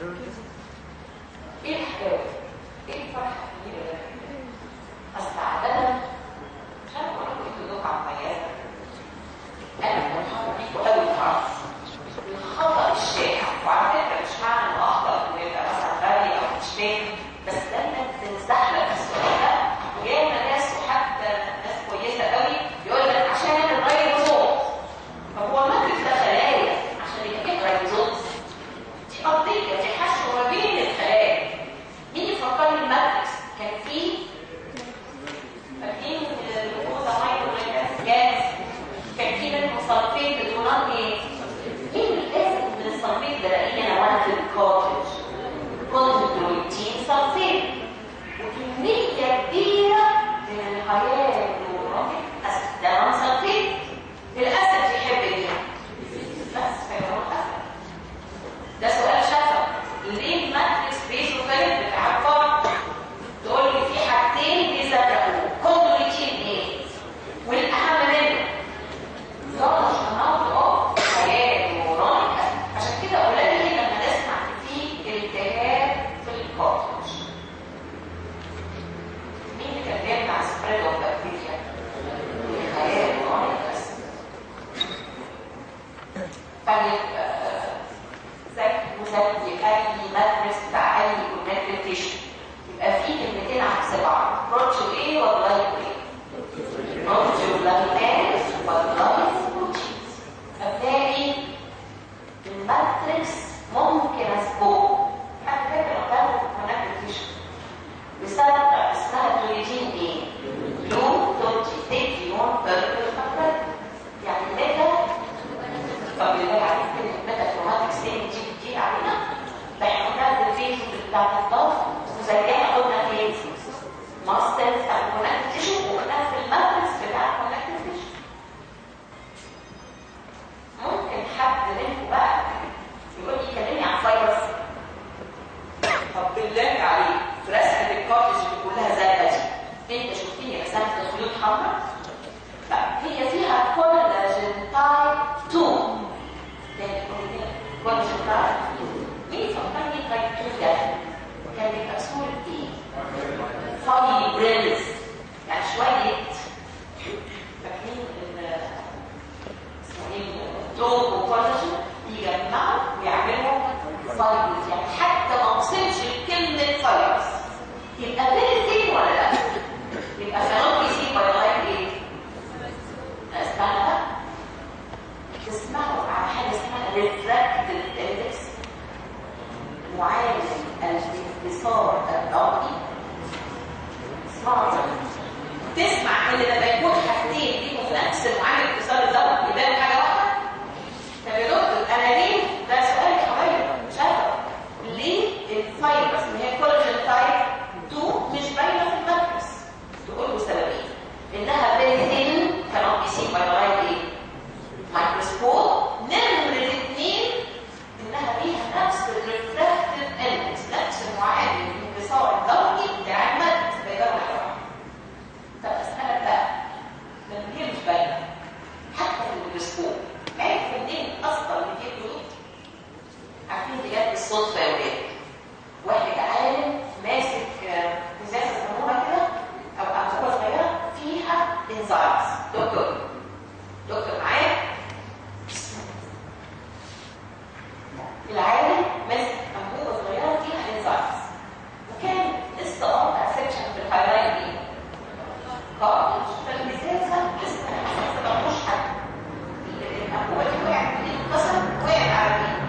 ايه الحكاية ايه الفرحة الكبيرة ده اصل عادة مش عارفة اقول لكم انتوا دفعة مميزة انا مرحبا بيكوا قوي خالص الخطأ الشائع وعلى فكرة مش معنى انه اخطأ انه يبقى مثلا غالي او مش فاهم بس دايما تنزحلق في السؤال ده وياما ناس وحتى ناس كويسة قوي يقول لك عشان انا الراي ريزولت طب هو الماتريكس ده خلايا عشان يبقى فيه رايبوزومز دي قضيه دي حشو ما بين الخلايا مين يفكرني الماتريكس كان فيه فاكرين الجلوكوزامايد جاز كان فيه منه صلفين بدونان ايه؟ مين الاسم من الصلفين ده لقيني انا وانا في الكوتج كونترويتين صلفين وكميه كبيره من الهيالورونيك اسيد ده صلفين الاسد يحب ايه بس فيرون اسد ده سؤال شفوي ليه الماتريكس بيزوفيل بتاع الفرد تقول لي في حاجتين بيزرقوه كوندرويتين ايه والاهم منه لارج اماونت اوف هيالورونيك اسيد عشان كده قليل لما نسمع في التهاب في الكورتكس مين اللي كان بيمنع سبريد اوف بكتيريا الهيالورونيك اسيد طيب آه، زي مزي اي ماتريس بتاع اي كونكتيف تيشو يبقى في كلمتين عكس بعض بروتش وايه وجلايكو ايه الماسترز او الكونكتيف تيشو وقلنا في الماتريكس بتاع الكونكتيف تيشو ممكن حد منكم بقى يقول لي كلمني عن فيروس طب بالله عليك في رسمه الكارتج اللي كلها زرقاء دي انت شفتيني رسمت خيوط حمراء لا هي فيها كولاجين تايب 2 تاني كولاجين تايب 2 مين فكرني تايب 2 ده كان بيبقى صورة ايه؟ فاني بريلز يعني شوية فاكرين ال اسمه ايه الدروب وكولاجين يجمعوا ويعملوا فايبرز يعني حتى ما وصلش لكلمة فايبرز يبقى فيري ولا لا؟ يبقى كانوا بيسيب بايلايت ايه؟ استنى تسمعوا عن حاجة اسمها ريفراكتيف اندكس معالج الانتصار الضوئي اسمعوا تسمع ان لما يكون حاجتين ليهم في نفس المعالج الانتصار الضوئي يبان حاجة واحدة طب يا دكتور انا ليه ده سؤال يا حبايبي مش عارفه ليه الفايبرز اللي هي كولاجين تايب 2 مش باينه في الماتريكس تقول له سببين انها بنزين كانوا بيسين باي رايت ايه مايكروسكوب نمرة اثنين انها ليها نفس الريفراكتيف اندكس نفس المعادل الانكسار الضوئي بتاع الماتريكس بيجرب حاجه واحده طب اسالك بقى لما هي مش باينه حتى في الميكروسكوب عرف منين اصلا ان دي حدود عارفين دي جت بالصدفه يا ولاد واحد عالم ماسك آه، ازازه صغيره كده او انبوبه صغيره فيها انزيمز دكتور دكتور معايا العالم ماسك انبوبه صغيره فيها انزيمز وكان لسه قاطع سكشن في الهايلايت دي قاطع فالازازه لسه لسه ما فيهوش حد الانبوبه دي وقعت من اتكسر وقعت على مين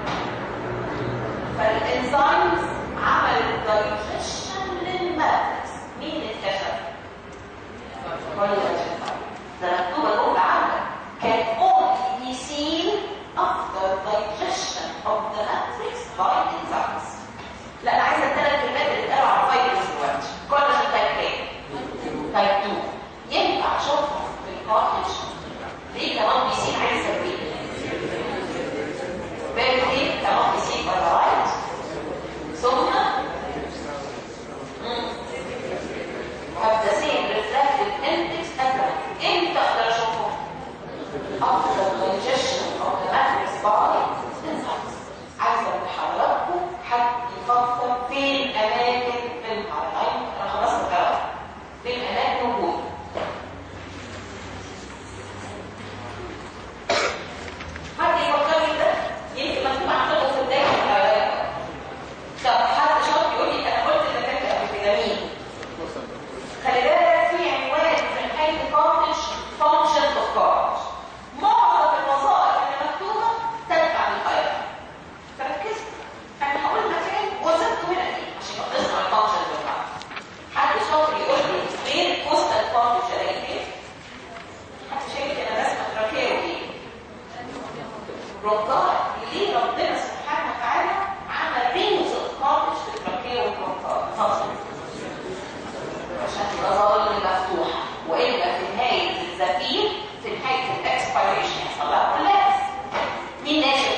فالانزيمز عملت دايجيشن للماتريكس مين اكتشف؟ كولاجين ده مكتوبه جمله عندك كان only be seen after digestion of the matrix by enzymes لا انا عايزه الثلاث كلمات اللي اتقالوا على الفيروس دلوقتي كولاجين تايب كام؟ تايب 2 ينفع اشوفهم في الكارتج ليه كمان بيسين عايز اسويه بالتالي كمان بيسين ولا رايت ثم have the same refractive index as the امتى اقدر اشوفهم؟ after the digestion of the matrix by enzymes عايزه من حضراتكم حد يفكر فين اماكن الهايلايت انا خلصت الكلام فين اماكن وجود حد يفكرني ده يمكن مكتوب عندكم في بدايه الهايلايت طب حد شاطر يقول لي انا قلت ده كان قبل كده مين خلي بالك في عنوان في نهايه الكارتج فانكشن اوف كارتج معظم الوظائف اللي مكتوبه تتبع للهايلايت فركزت انا هقول مكان وزنته هنا ايه عشان نسمع الفانكشن بتاعها حد شاطر يقول لي فين كوستال كارتج الاقي فين حد شايف انا رسمه تراكيه وايه برونكاي ليه ربنا سبحانه وتعالى عمل رينجز اوف كارتج في التراكيه والبرونكاي فانكشن عشان تبقى ظواهر مفتوحه والا في نهايه الزفير في نهايه الاكسبيريشن يحصل لها كولابس مين ناشف؟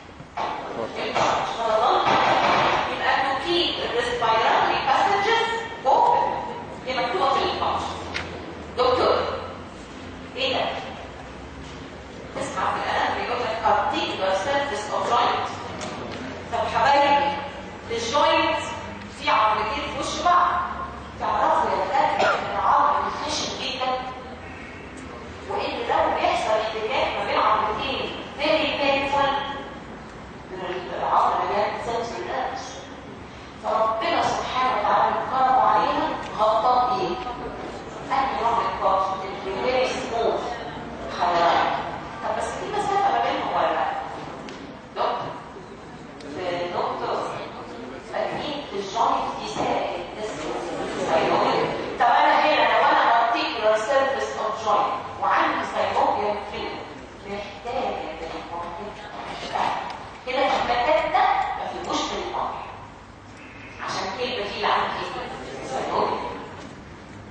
يبقى to keep the respiratory passages open دي مكتوبه في الفانكشن دكتور ايه ده؟ اسمع في القلم بيقول لك articular surface of joint طب حبايبي الجوينت في عظمتين في وش بعض تعرفوا يا دكاتره ان العظم خشن جدا وان لو بيحصل احتكاك ما بين عظمتين very painful العظم مليان sensory nerves فربنا سبحانه وتعالى كرم علينا غطاه ايه؟ انهي نوع من الكارت الفيري سموث حيوان طب بس في مسافه ما بينهم ولا لا؟ دكتور في نقطه فاكرين الجوينت دي سائل سايلوبيا طب انا هنا لو انا particular surface of joint وعندي سايلوبيا فين محتاج كده المكان ده ما فيهوش بالمار عشان كلمه دي اللي عندي ايه سايلوبيا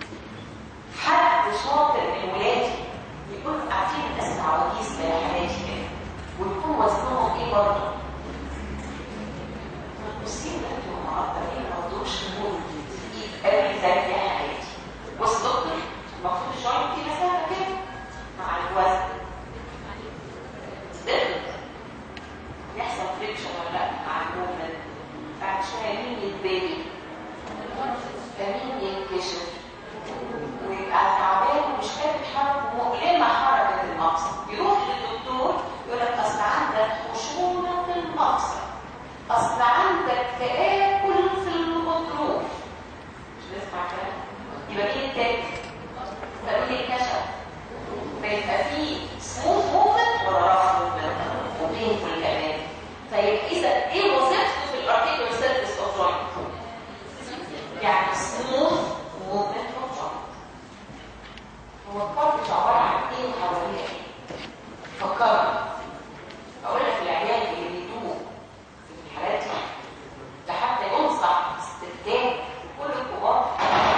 التاني فقالوا لي كشف فيبقى فيه سموث موفمنت ولا رف موفمنت وبينفول كمان فيبقى اذا ايه وظيفته في الارتيكل سيرفيس اوف جوينت يعني سموث موفمنت اوف جوينت هو الكارتج عباره عن ايه وحواليه ايه فكروا اقول لك العيال اللي بيدوه في الحالات دي ده حتى ينصح استخدام كل الكبار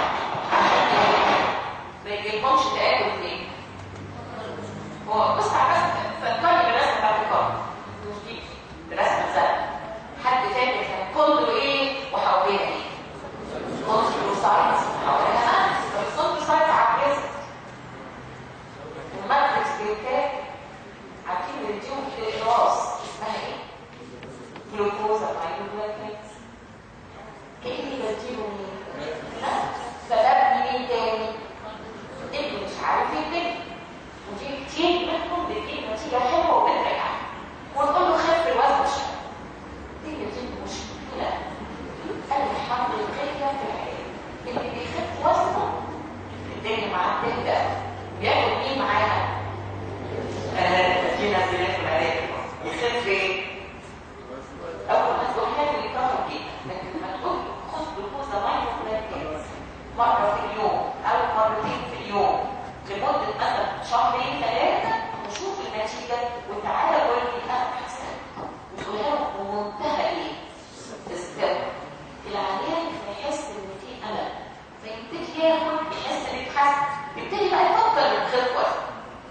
ما يجيبهمش تاكل فين هو بص على الرسم فكرني بالرسمه بتاعت الكار مش دي الرسمه سهله حد فاكر كان كله ايه وحواليها ايه كونتروسايتس حواليها الكونتروسايتس عكست الماتريكس بيتاك عارفين بيديهم في راس اسمها ايه؟ جلوكوزا مايلوجلايكيز ايه اللي بديله مين؟ لا فببني مين تاني؟ اللي مش عارف يبني ودي كتير منهم بتجيب نتيجة حلوة وبترجع ونقول له خف الوزن شوية دي اللي بتجيب مشكلة الحمد لله في الحياة اللي بيخف وزنه الدنيا معاه تهدى بياخد مين معاها؟ آه، في ناس بياكل عليه يخف ايه؟ اول ما تقول حاجه يكرهه جدا لكن لما تقول له خد جلوكوزا مايكروفلاكيز مره في اليوم او مرتين في اليوم لمده مثلا شهرين ثلاثه وشوف النتيجه وتعالى قول لي انا حسن وتقولها له بمنتهى ايه؟ الثقه العيان هيحس ان في امل فيبتدي ياكل يحس ان يتحسن يبتدي بقى يفكر يخف وزنه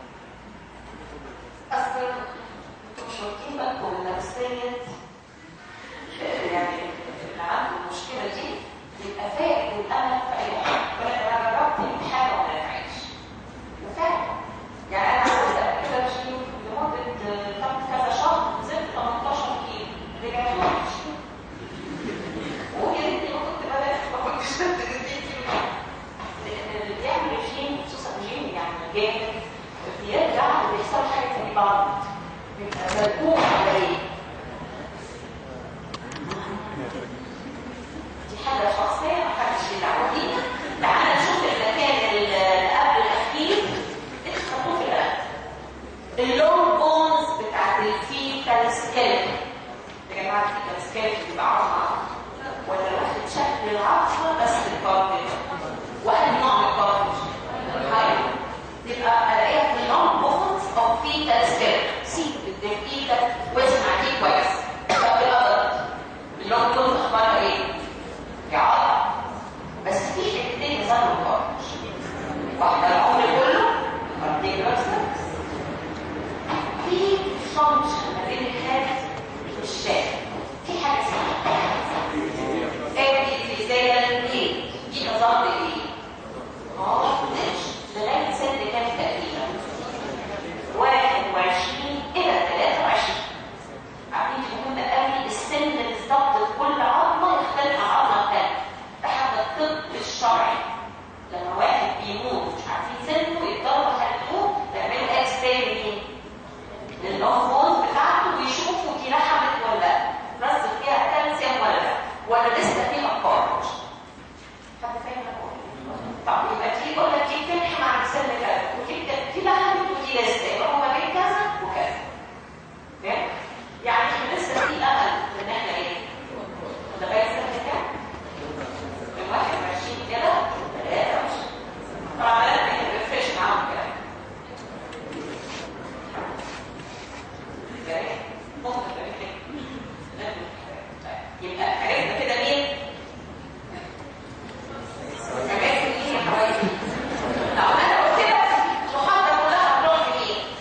اصل انتوا مش واخدين بالكم من نفسيه يعني اللي عنده المشكله دي يبقى فاقد الامل في اي حاجه فانا انا جربت اجيب حاجه وما نفعتش وفعلا يعني انا عملت قبل كده رجيم لمده كم كذا شهر نزلت 18 كيلو رجعت 20 ويا ريتني ما كنت بدات ما كنتش نزلت 20 كيلو لان اللي بيعمل رجيم خصوصا رجيم يعني جامد بيرجع وبيحصل حاجه زي بعض بيبقى ملكوم على ايه؟ دي حاجة شخصية ما حدش ليه دعوة بيها تعالى نشوف المكان اللي قبل الأخير انت خطوه في القلب اللونج بونز بتاعت الفيتال سكيلتون يا جماعة الفيتال سكيلتون بيبقى عظمة ولا واخد شكل العظمة بس الكارتج وأي نوع من الكارتج هاي يبقى ألاقيها في اللونج بونز أو فيتال سكيلتون سي بالدقيقة واسمع دي كويس طب الأدلت اللونج بونز أخبارها إيه؟ يعرف بس في حتتين يظهروا الكارتج واحدة العمر كله particular service في فانكشن ما بين الهاد والشاف في حاجة اسمها ابتزال ايه؟ دي نظام ايه؟ اه مش لغاية سن كام تقريبا 21 إلى 23 عارفين مهم قوي السن بالظبط لكل عظمه يختلف عن عظمه ثانيه ده حتى الطب الشرعي لما واحد بيموت مش عارفين سنه يقدروا يخلوه يعملوا اكس راي للهرمون بتاعته ويشوفوا دي لحمت ولا لا رز فيها كالسيوم ولا لا ولا لسه فيها كارج حد فاهم انا بقول إيه؟ طب يبقى دي يقول لك دي بتلحم عند سن كذا ودي بت- دي لحمت ودي لسه يبقى هما بين كذا وكذا فاهم؟ يعني احنا لسه في امل ان احنا ايه؟ لغايه سنه كام؟ من 21 كده 23 طبعا بدات نرفرش معاهم كده يعني ممكن تعمل كده. يبقى عرفنا كده مين؟ عرفنا مين يا حبايبي؟ لو انا قلت لك المحاضره كلها هتروح لمين؟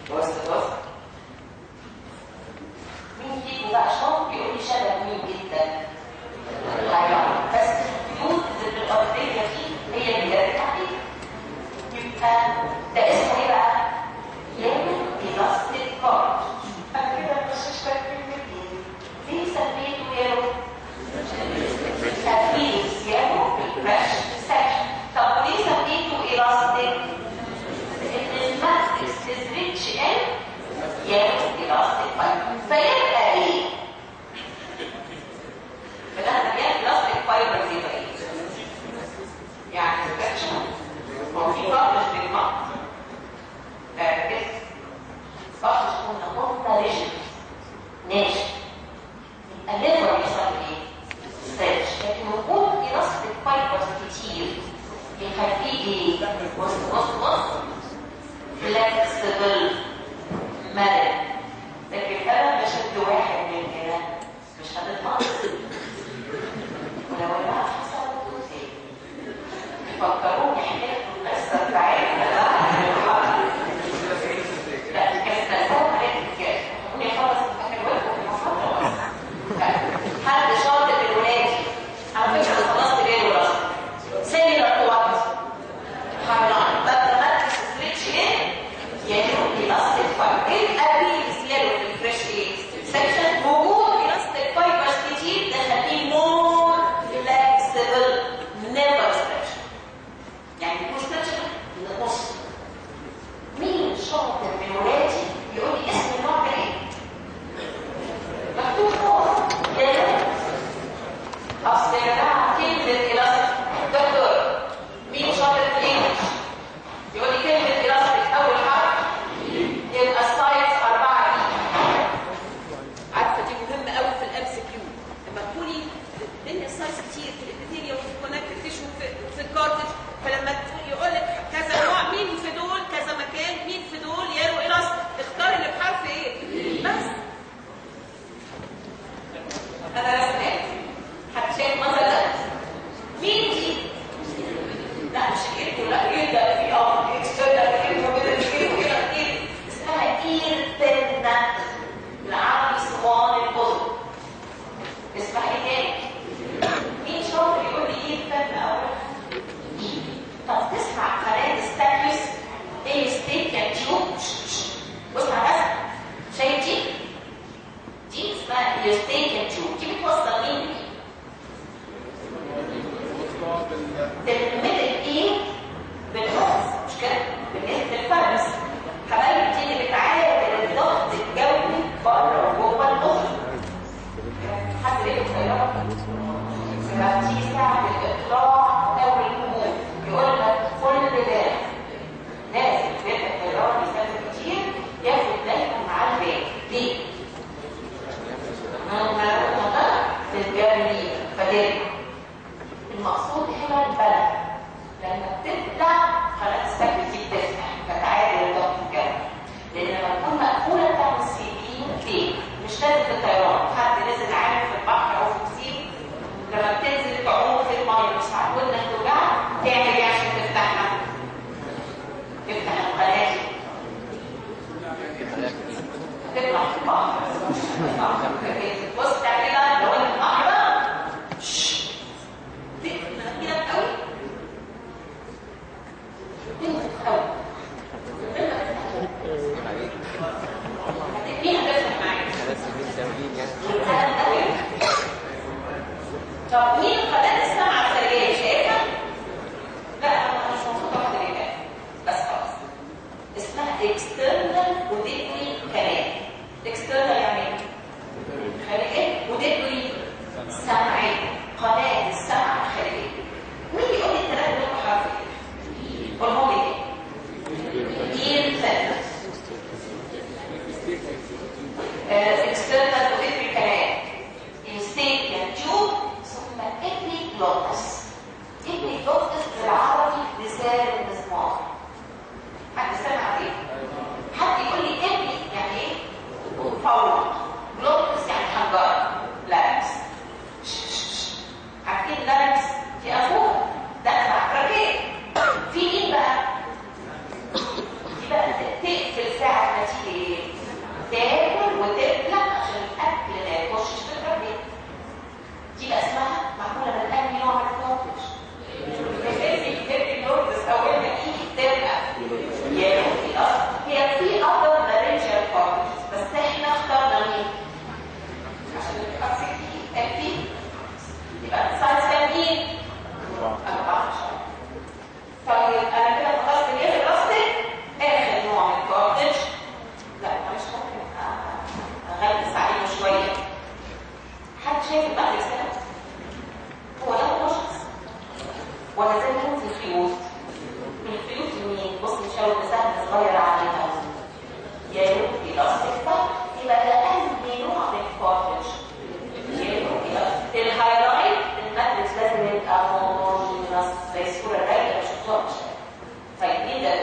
بص بص مين فيكم بقى شاطر يقول لي شبه مين جدا الحيوان بس الخيوط اللي الارضيه دي هي اللي جابت عليه يبقى ده اسمه ايه بقى؟ ليمون الاستيك كارد انا كده مش فاكر ليه سميته يارو؟ تفريز يارو بالبرش سكشن طب وليه سميته الاستيك؟ لان الماستكس is rich in يارو الاستيك فايبر فيبقى ايه؟ فلما جاء الاستيك فايبر يبقى ايه؟ يعني سكشن هو في فرق مش بالمعنى ركز صح تكون نقطة ريجن ناشف يبقى الليفر يحصل ايه؟ ستريتش لكن وجود الاستيك فايبرز كتير يخليه ايه؟ بص بص بص فلكسبل مرن لكن انا بشد واحد من كده مش هتطلع ولو انا حصل ايه؟ فكروني حكايه القصه بتاعتنا لا كانت تلفون عليك كده خلوني اخلص الفكره حد شاطر الولاد على فكره أنا خلصت ليه وراسي سيميلر تو وات حملان ببدا مركز ستريتش ايه يلو الاستيك فايبر ايه الابيز يلو في الفريش ايه سكشن وجود الاستيك فايبرز كتير ده خليه مور فلكسبل نيفر ستريتش يعني يكون ستريتش نقص مين شاطر من ولادي يقول لي اسم النوع ده ايه مكتوب فوق يلا اصل يا جماعه كلمه الاستيك دكتور مين شاطر في الانجليش يقول لي كلمه الاستيك اول حرف يبقى سايز 4 دي عارفه دي مهمه قوي في الام سي كيو لما تكوني الدنيا سايز كتير في الابيثيليوم وفي الكونكتيف تيشو وفي في الكارتج فلما تقول- يقول لك كذا نوع مين في دول كذا مكان مين في دول يارو الاست اختار اللي بحرف ايه بس انا رسمت حد شايف المنظر ده مين دي لا مش ايد لا ايد ده في اه اكسترنال ايد وكده كده وكده ايد اسمها ايد بنة بالعربي صوان البطن اسمها ايه تاني مين شاطر يقول لي ايد بنة اول طب تسمع قناه ستاكيوس ايه ستيك كان تيوب بص على الرسم شايف دي دي اسمها يوستيكن تيوب دي بتوصل مين بالميدل ايه بالفرس مش كده بالنسبه للفرس حبايبي دي اللي بتعادل الضغط الجوي بره وجوه المخ حد ليه الطياره لما تيجي ساعه الاطلاع او الهبوط يقول لك كل ده لازم بيبقى الطيران يسافر كتير ياخد دايما معاه الباقي ليه؟ في الجبلي فدري المقصود هنا البلد لما بتبلع خلاص السكر دي بتفتح فتعادل الضغط الجوي لان لما تكون مقفوله بتعمل سيبين ليه؟ مش لازم في الطيران حد نزل عارف في البحر او في البسين لما بتنزل تعوم في الميه مش ساعات ودنك توجعك تعمل ايه عشان تفتحها؟ تفتح القناه تطلع في البحر بص تعملها لو انت احمر تقفل كده قوي تنزل قوي مين هتفتح معاك؟ القلم قوي طب مين قناه السمع الخارجيه شايفها؟ لا انا مش مبسوطه واحده لله بس خلاص اسمها external auditory canal external يعني ايه؟ خارجية ودبري سمعي قناة السمع الخارجية مين يقول لي الثلاثة دول بحرف ايه؟ قولهم لي ايه؟ اير فاتس external auditory canal eustachian tube ثم epiglottis epiglottis بالعربي لسان المسمار حد سمع ايه؟ حد يقول لي ابني يعني ايه؟ فوق جلوبس يعني حنجرة لارنكس عارفين لارنكس في افوه دفع ركيب في ايه بقى؟ دي بقى تقفل ساعة ما هتيجي ايه؟ تاكل وتبلع عشان الاكل ما يخشش في الربيع دي بقى اسمها معموله من انهي نوع من الكوتش؟ هي في افضل لارنجيال كوتش بس احنا اخترنا مين؟ عشان يبقى في كان في يبقى السايز كان مين؟ 14 طيب انا كده خلاص بالنسبه لراستك اخر نوع من الكوتش لا مش ممكن اغلس عليه شويه حد شايف المغرب كده؟ هو ده مشخص ولا زي ما في خيوط من الخيوط يمين بص مشاور سهم صغير عليها يا رب الاستيك طب يبقى ده انهي نوع من الكوتش يا رب الهايلايت الماتريكس لازم يبقى هوموجينس زي الصوره الرايقه مش هتطلعش طيب مين ده؟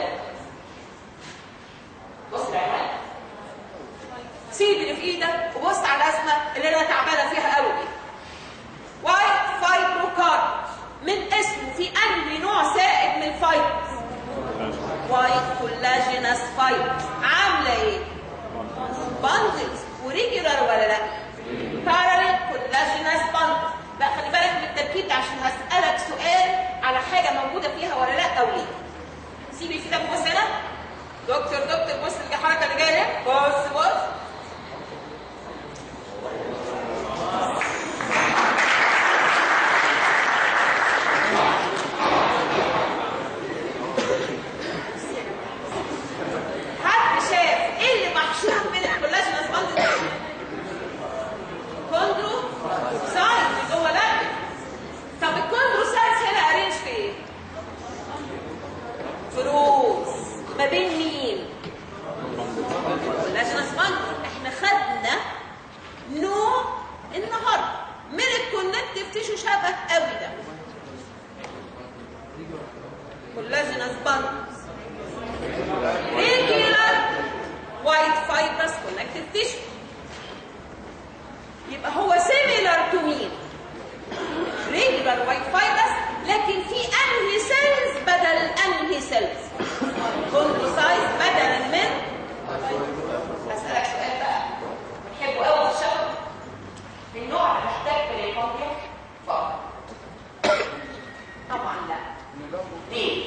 بص العنوان سيب اللي في ايدك وبص على الرسمه اللي انا تعبانه فيها قوي دي وايت فايبروكارد من اسمه في انهي نوع سائد من الفايبرز وايت كولاجينس فايبرز عامله ايه باندلز وريجولار ولا لا باراليل كولاجينس باندلز بقى خلي بالك من التركيب ده عشان هسالك سؤال على حاجه موجوده فيها ولا لا او ليه سيب اللي في ايدك وبص هنا دكتور دكتور بص الحركه اللي جايه بص بص حد شاف ايه اللي محشور بين الكولاجينس باندل كوندرو سايز جوه لا طب الكوندرو سايز هنا ارينج في ايه فروز ما بين مين كولاجينس باندل احنا خدنا نوع النهارده من الكونكتيف تيشو شبه قوي ده كولاجينس باندل regular white fibrous connective tissue يبقى هو similar to مين regular white fibrous لكن في انهي cells بدل انهي cells chondrocytes بدلا من اسالك سؤال بقى بنحبه قوي في الشغل من نوع اللي محتاج بريكونديا فقط طبعا لا ليه؟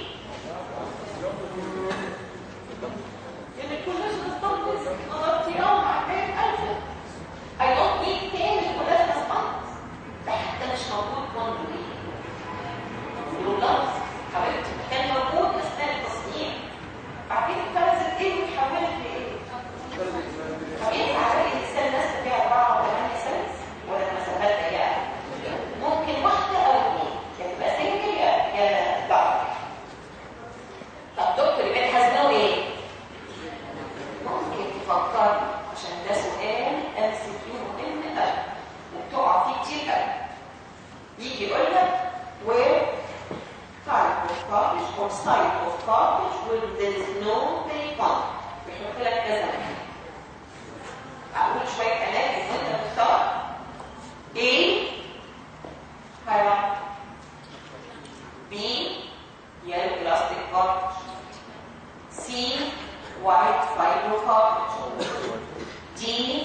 لان الكولاجين ستانس نظرتي او مع بين الف I don't need تاني كولاجين ستانس ده حتى مش موجود كوندو واللفظ حبيبتي كان موجود اثناء التصنيع عارفين اتفرزت ايه واتحولت لايه؟ طبيعي على الانسان الناس تبيع اربعه وثمانيه سنس ولا مسافات ضيقه ممكن واحده او اثنين يا تبقى سنجل يا يا دبل طب دكتور يبقى حاسبينه ايه؟ ممكن تفكري عشان ده سؤال ام سي كيو مهم قوي وبتقع فيه كتير قوي يجي يقول لك where type of cartridge or site of cartridge where there is no pericon بيحط لك كذا مكان اقول شويه اماكن وانت بتختار A highlight B yellow plastic cartridge C white fiber cartridge D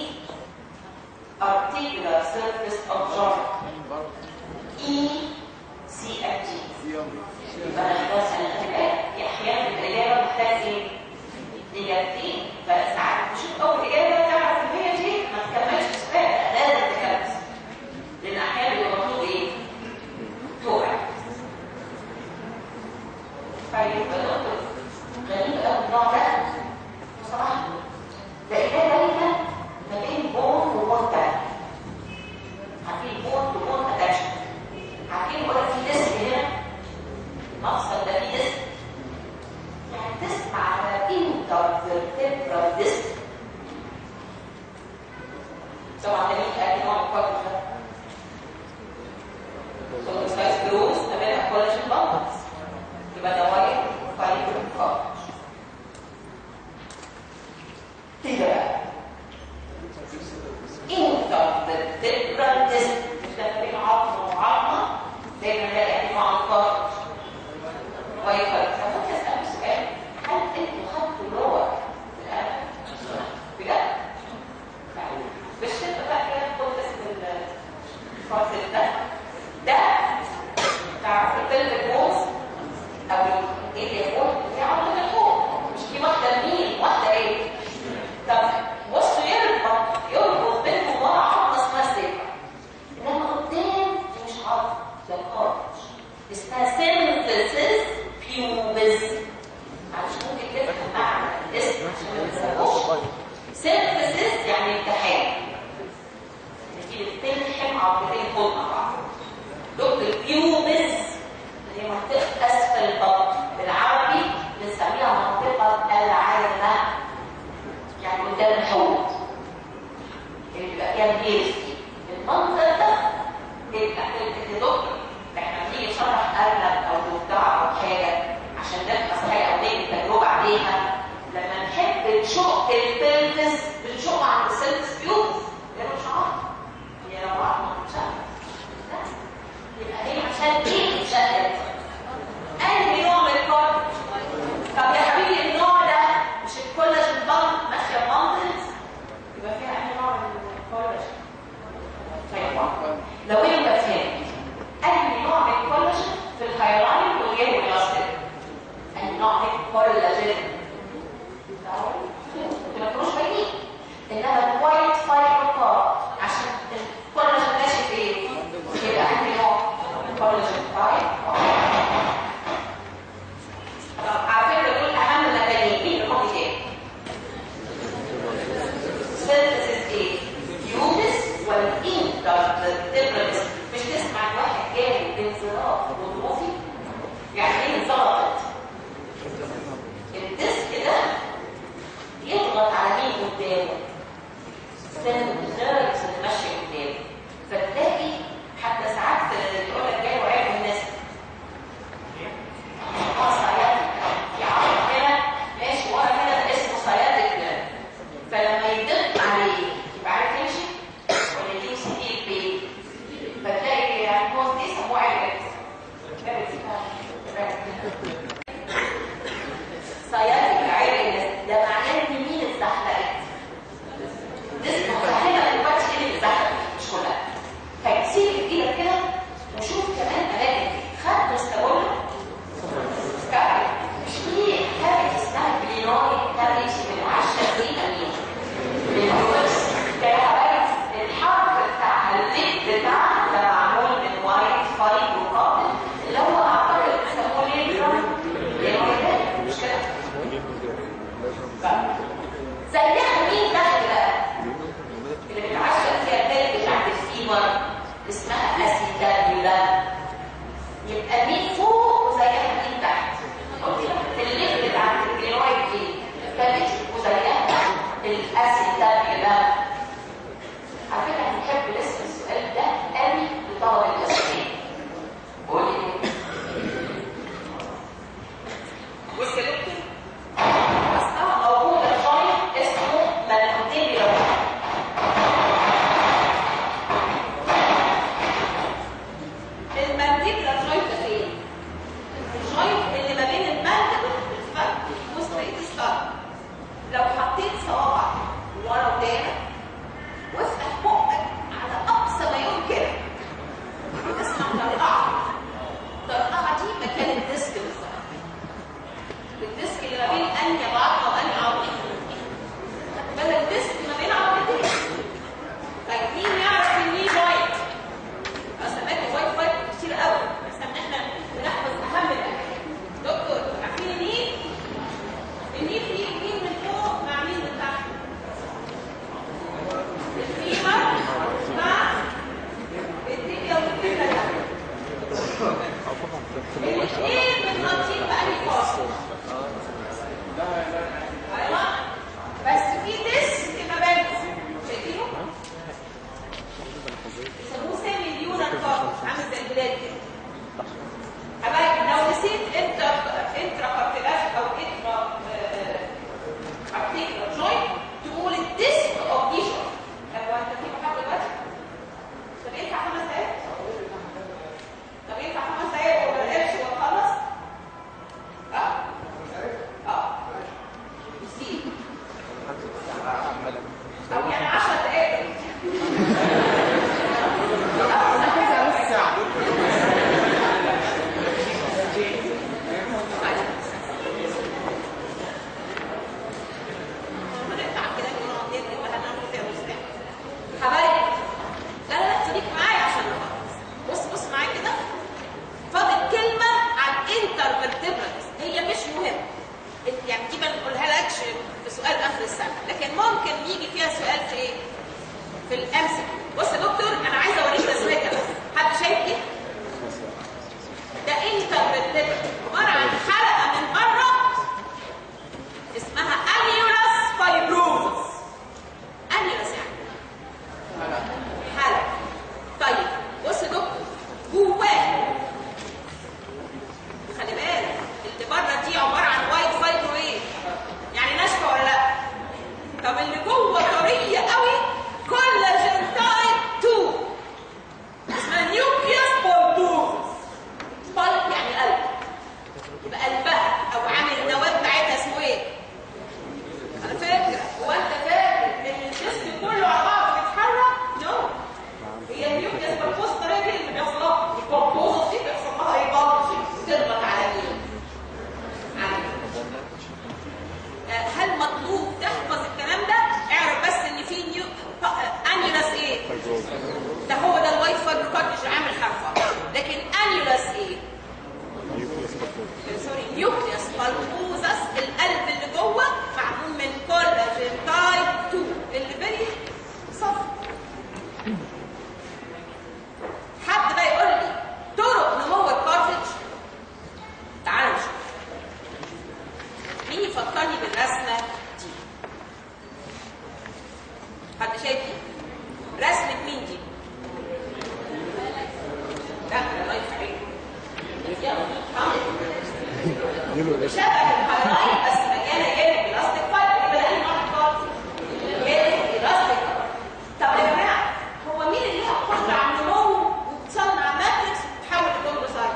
articular surface of joint E CFG يبقى انا خلاص انا خلي احيانا الاجابه محتاج ايه؟ اجابتين فساعات تشوف اول اجابه تعرف ان هي دي ما تكملش السؤال لازم تكمل لان احيانا بيبقى مطلوب ايه؟ توعي طيب دكتور غريب قوي النوع ده بصراحه ده اجابه دايما ما بين بون وبون تاني عارفين بون وبون اتاشن عارفين ولا في ديسك هنا المقصد ده في ديسك يعني تسمع على انترفيرتبرال ديسك طبعا ده مين قال نوع الكوكب ده كولوسايز جروز تمام كولاجين بامبس يبقى ده وايت فايبر كوكب كده بقى انترفيرتبرال ديسك مش ده بين عظمه وعظمه دايما نلاقي مع الكوكب وايت فايبر فممكن اسالك سؤال هل انتوا خدتوا لغه في القلم ده الحوض اللي بيبقى فيها البيرس دي المنظر ده يبقى الدكتور احنا بنيجي نشرح ارنب او ضفدع او حاجه عشان نبقى صحيح او نيجي تجربه عليها لما نحب نشق البلفس بنشق عند السيلفس بيوت ده مش عارف هي لو عارفه مش عارفه لا. يبقى هي عشان ايه اتشقت انهي نوع من الكارت طب يا حبيبي النوع ده مش الكولاجين بامب ماشيه بامبلز يبقى فيها انهي نوع من الكولاجين طيب لو انت فهمت انهي نوع من الكولاجين في الهايلاين والجيم واللاستيك انهي نوع من الكولاجين ما تكونوش باينين انما الوايت فايبر كار عشان الكولاجين ماشي في ايه؟ يبقى انهي نوع كولاجين فايبر طب على فكره دول اهم مكانين مين الحب تاني؟ سيرفيسز ايه؟ يونس والانترتبرنس مش تسمع الواحد جاي انزلاق غضروفي يعني ايه انزلقت؟ الديسك ده يضغط على مين قدامه؟ النيرفز اللي ماشيه قدامه فتلاقي حتى ساعات يقول لك جاي وعيب الناس اه سيادتك في عرض هنا ماشي ورا كده ده اسمه سيادتك فلما يضغط عليه يبقى عارف يمشي ولا دي يمشي بايه فتلاقي يعني هو دي يسموه عيب سيادتك عيب ده معناه ان مين اتزحلقت لسه مفهمه دلوقتي ايه اللي اتزحلقت مش كلها فسيب ايدك كده وشوف كمان اماكن خد مستقبل كعب مش في حاجه اسمها بلينوي ده بيجي من 10 دقيقه مين بالجوز ده حبايب الحرف بتاع الليد بتاعها ده معمول من وايت فايب وقابل اللي هو اعتقد بيسموه ليه مش كده زيها مين دخل بقى اللي بتعشق فيها التالت بتاعت الفيمر اسمها اسيتابيولا يبقى مين فوق وزيها مين تحت قلت لك الليل بتاعت الجلويد دي التالت وزيها الاسيتابيولا على فكره هنحب نسال السؤال ده قوي لطلبه الاسئله قول لي بص يا دكتور اصلها موجوده جوينت اسمه مانوتيريال المانديبلا جوينت فين؟ الجوينت اللي ما بين الماندبل الفك وستريت ستار لو حطيت صوابعك ورا ودانك وافتح بقك على اقصى ما يمكن وتسمع طرقعه الطرقعه دي مكان الديسك بالظبط الديسك اللي ما بين انهي بعض وانهي عظمه بدل الديسك ما بين عظمتين طيب مين يعرف ان ليه جوينت اصل اماكن وايت فايت كتير قوي بس ان احنا بنحفظ اهم الاماكن دكتور عارفين النيل النيل فيه مين من فوق مع مين من تحت الفيمر مع التيبيا والتيبيا الاثنين متغطين بأنهي فاصل ايوه بس في ديسك ما بينهم شايفينه؟ يسموه سامي اليونان كارت عامل زي البلاد كده حبايبي لو نسيت انترا انترا كارتلاج او انترا ارتيكولار جوينت تقول الديسك اوف دي جوينت لو انت في محل دلوقتي طب ينفع خمس دقايق؟ طب ينفع خمس دقايق وما نقلش ونخلص؟ اه؟ اه نسيب او يعني 10 دقايق حبايبي لا لا لا خليك معايا عشان نخلص بص بص معايا كده فاضل كلمه عن انترفيرتبرالز هي مش مهمه يعني دي ما نقولها لكش في سؤال اخر السنه لكن ممكن يجي فيها سؤال في ايه في الامسك بص يا دكتور انا عايزه اوريك تسميه بس حد شايف ايه ده انترفيرتبرال عباره عن حلقه من بره اسمها انيولاس فايبروزس طب اللي جوه طريه قوي كولاجين تايب 2 اسمها نيوكليوس بولدوز بالب يعني قلب يبقى قلبها او عامل النواه بتاعتها اسمه ايه؟ على فكره هو انت فاكر ان الجسم كله على بعضه بيتحرك؟ نو هي النيوكليوس بولدوز الطريقه دي اللي بيحصل لها البولدوز دي بيحصل لها ايه بلج تضغط على مين؟ على مين؟ آه، هل مطلوب تحفظ الكلام ده؟ اعرف بس ان في نيو انيولاس ايه؟ ده هو ده الوايت فايبروكارتج عامل حرفه لكن انيولاس ايه؟ سوري نيوكليوس بالبوزس القلب اللي جوه معمول من كولاجين تايب 2 اللي بني صفر حد بقى يقول لي طرق نمو الكارتج تعالوا نشوف مين يفكرني بالرسمه دي حد شايف دي رسمه مين دي لا الله يخليك شبه الهايلايت بس مليانه يلو بلاستيك فايبر يبقى ده نوع الكارت يلو بلاستيك طب يا جماعه هو مين اللي ليها قدره على النمو وتصنع ماتريكس وتحول لكوندروسايت؟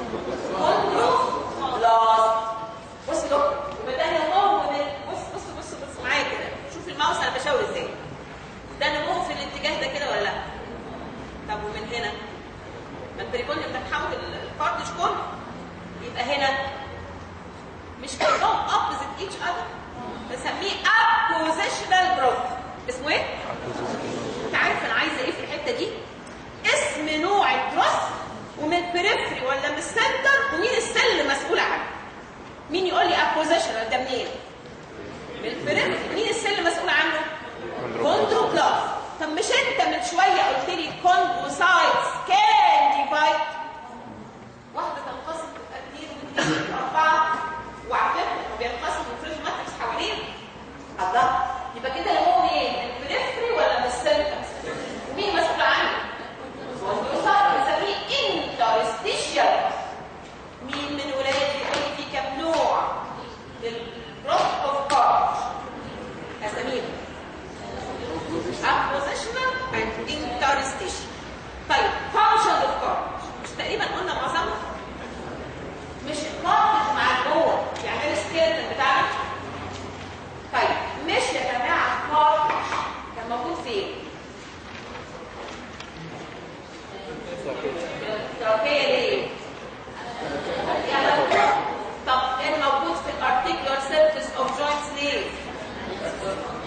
كوندروبلاست بص دكتور يبقى ده نمو من بص بص بص بص معايا كده شوف الماوس انا بشاور ازاي ده نمو في الاتجاه ده كده ولا لا؟ طب ومن هنا ما البريكونيوم ده محاول الكارتج كله يبقى هنا مش كلهم opposite each other بسميه oppositional growth اسمه ايه؟ انت عارف انا عايزه ايه في الحته دي؟ اسم نوع الجروث ومن البريفري ولا من السنتر ومين السل اللي مسؤول عنه؟ مين يقول لي oppositional ده منين؟ من البريفري مين السل اللي مسؤول عنه؟ كوندروبلاست طب مش انت من شويه قلت لي كوندروسايتس كان ديفايد واحده تنقسم تبقى اثنين واثنين تبقى اربعه وعلى فكره هو بينقسم وفريج ماتريكس حوالين الله يبقى كده نمو منين؟ من البريفري ولا من السنتر؟ ومين مسؤول عنه؟ كوندروسايت بنسميه انترستيشيال مين من ولادي يقول لي في كام نوع للجروث اوف كارج اساميهم oppositional and interstitial طيب function of cartilage مش تقريبا قلنا معظمها مش الكارتج مع الجوه يعني السكيلتون بتاعنا طيب مش يا جماعه الكارتج كان موجود فين؟ التركيه ليه؟ يعني طب كان موجود في الارتيكولار سيرفيس اوف جوينتس ليه؟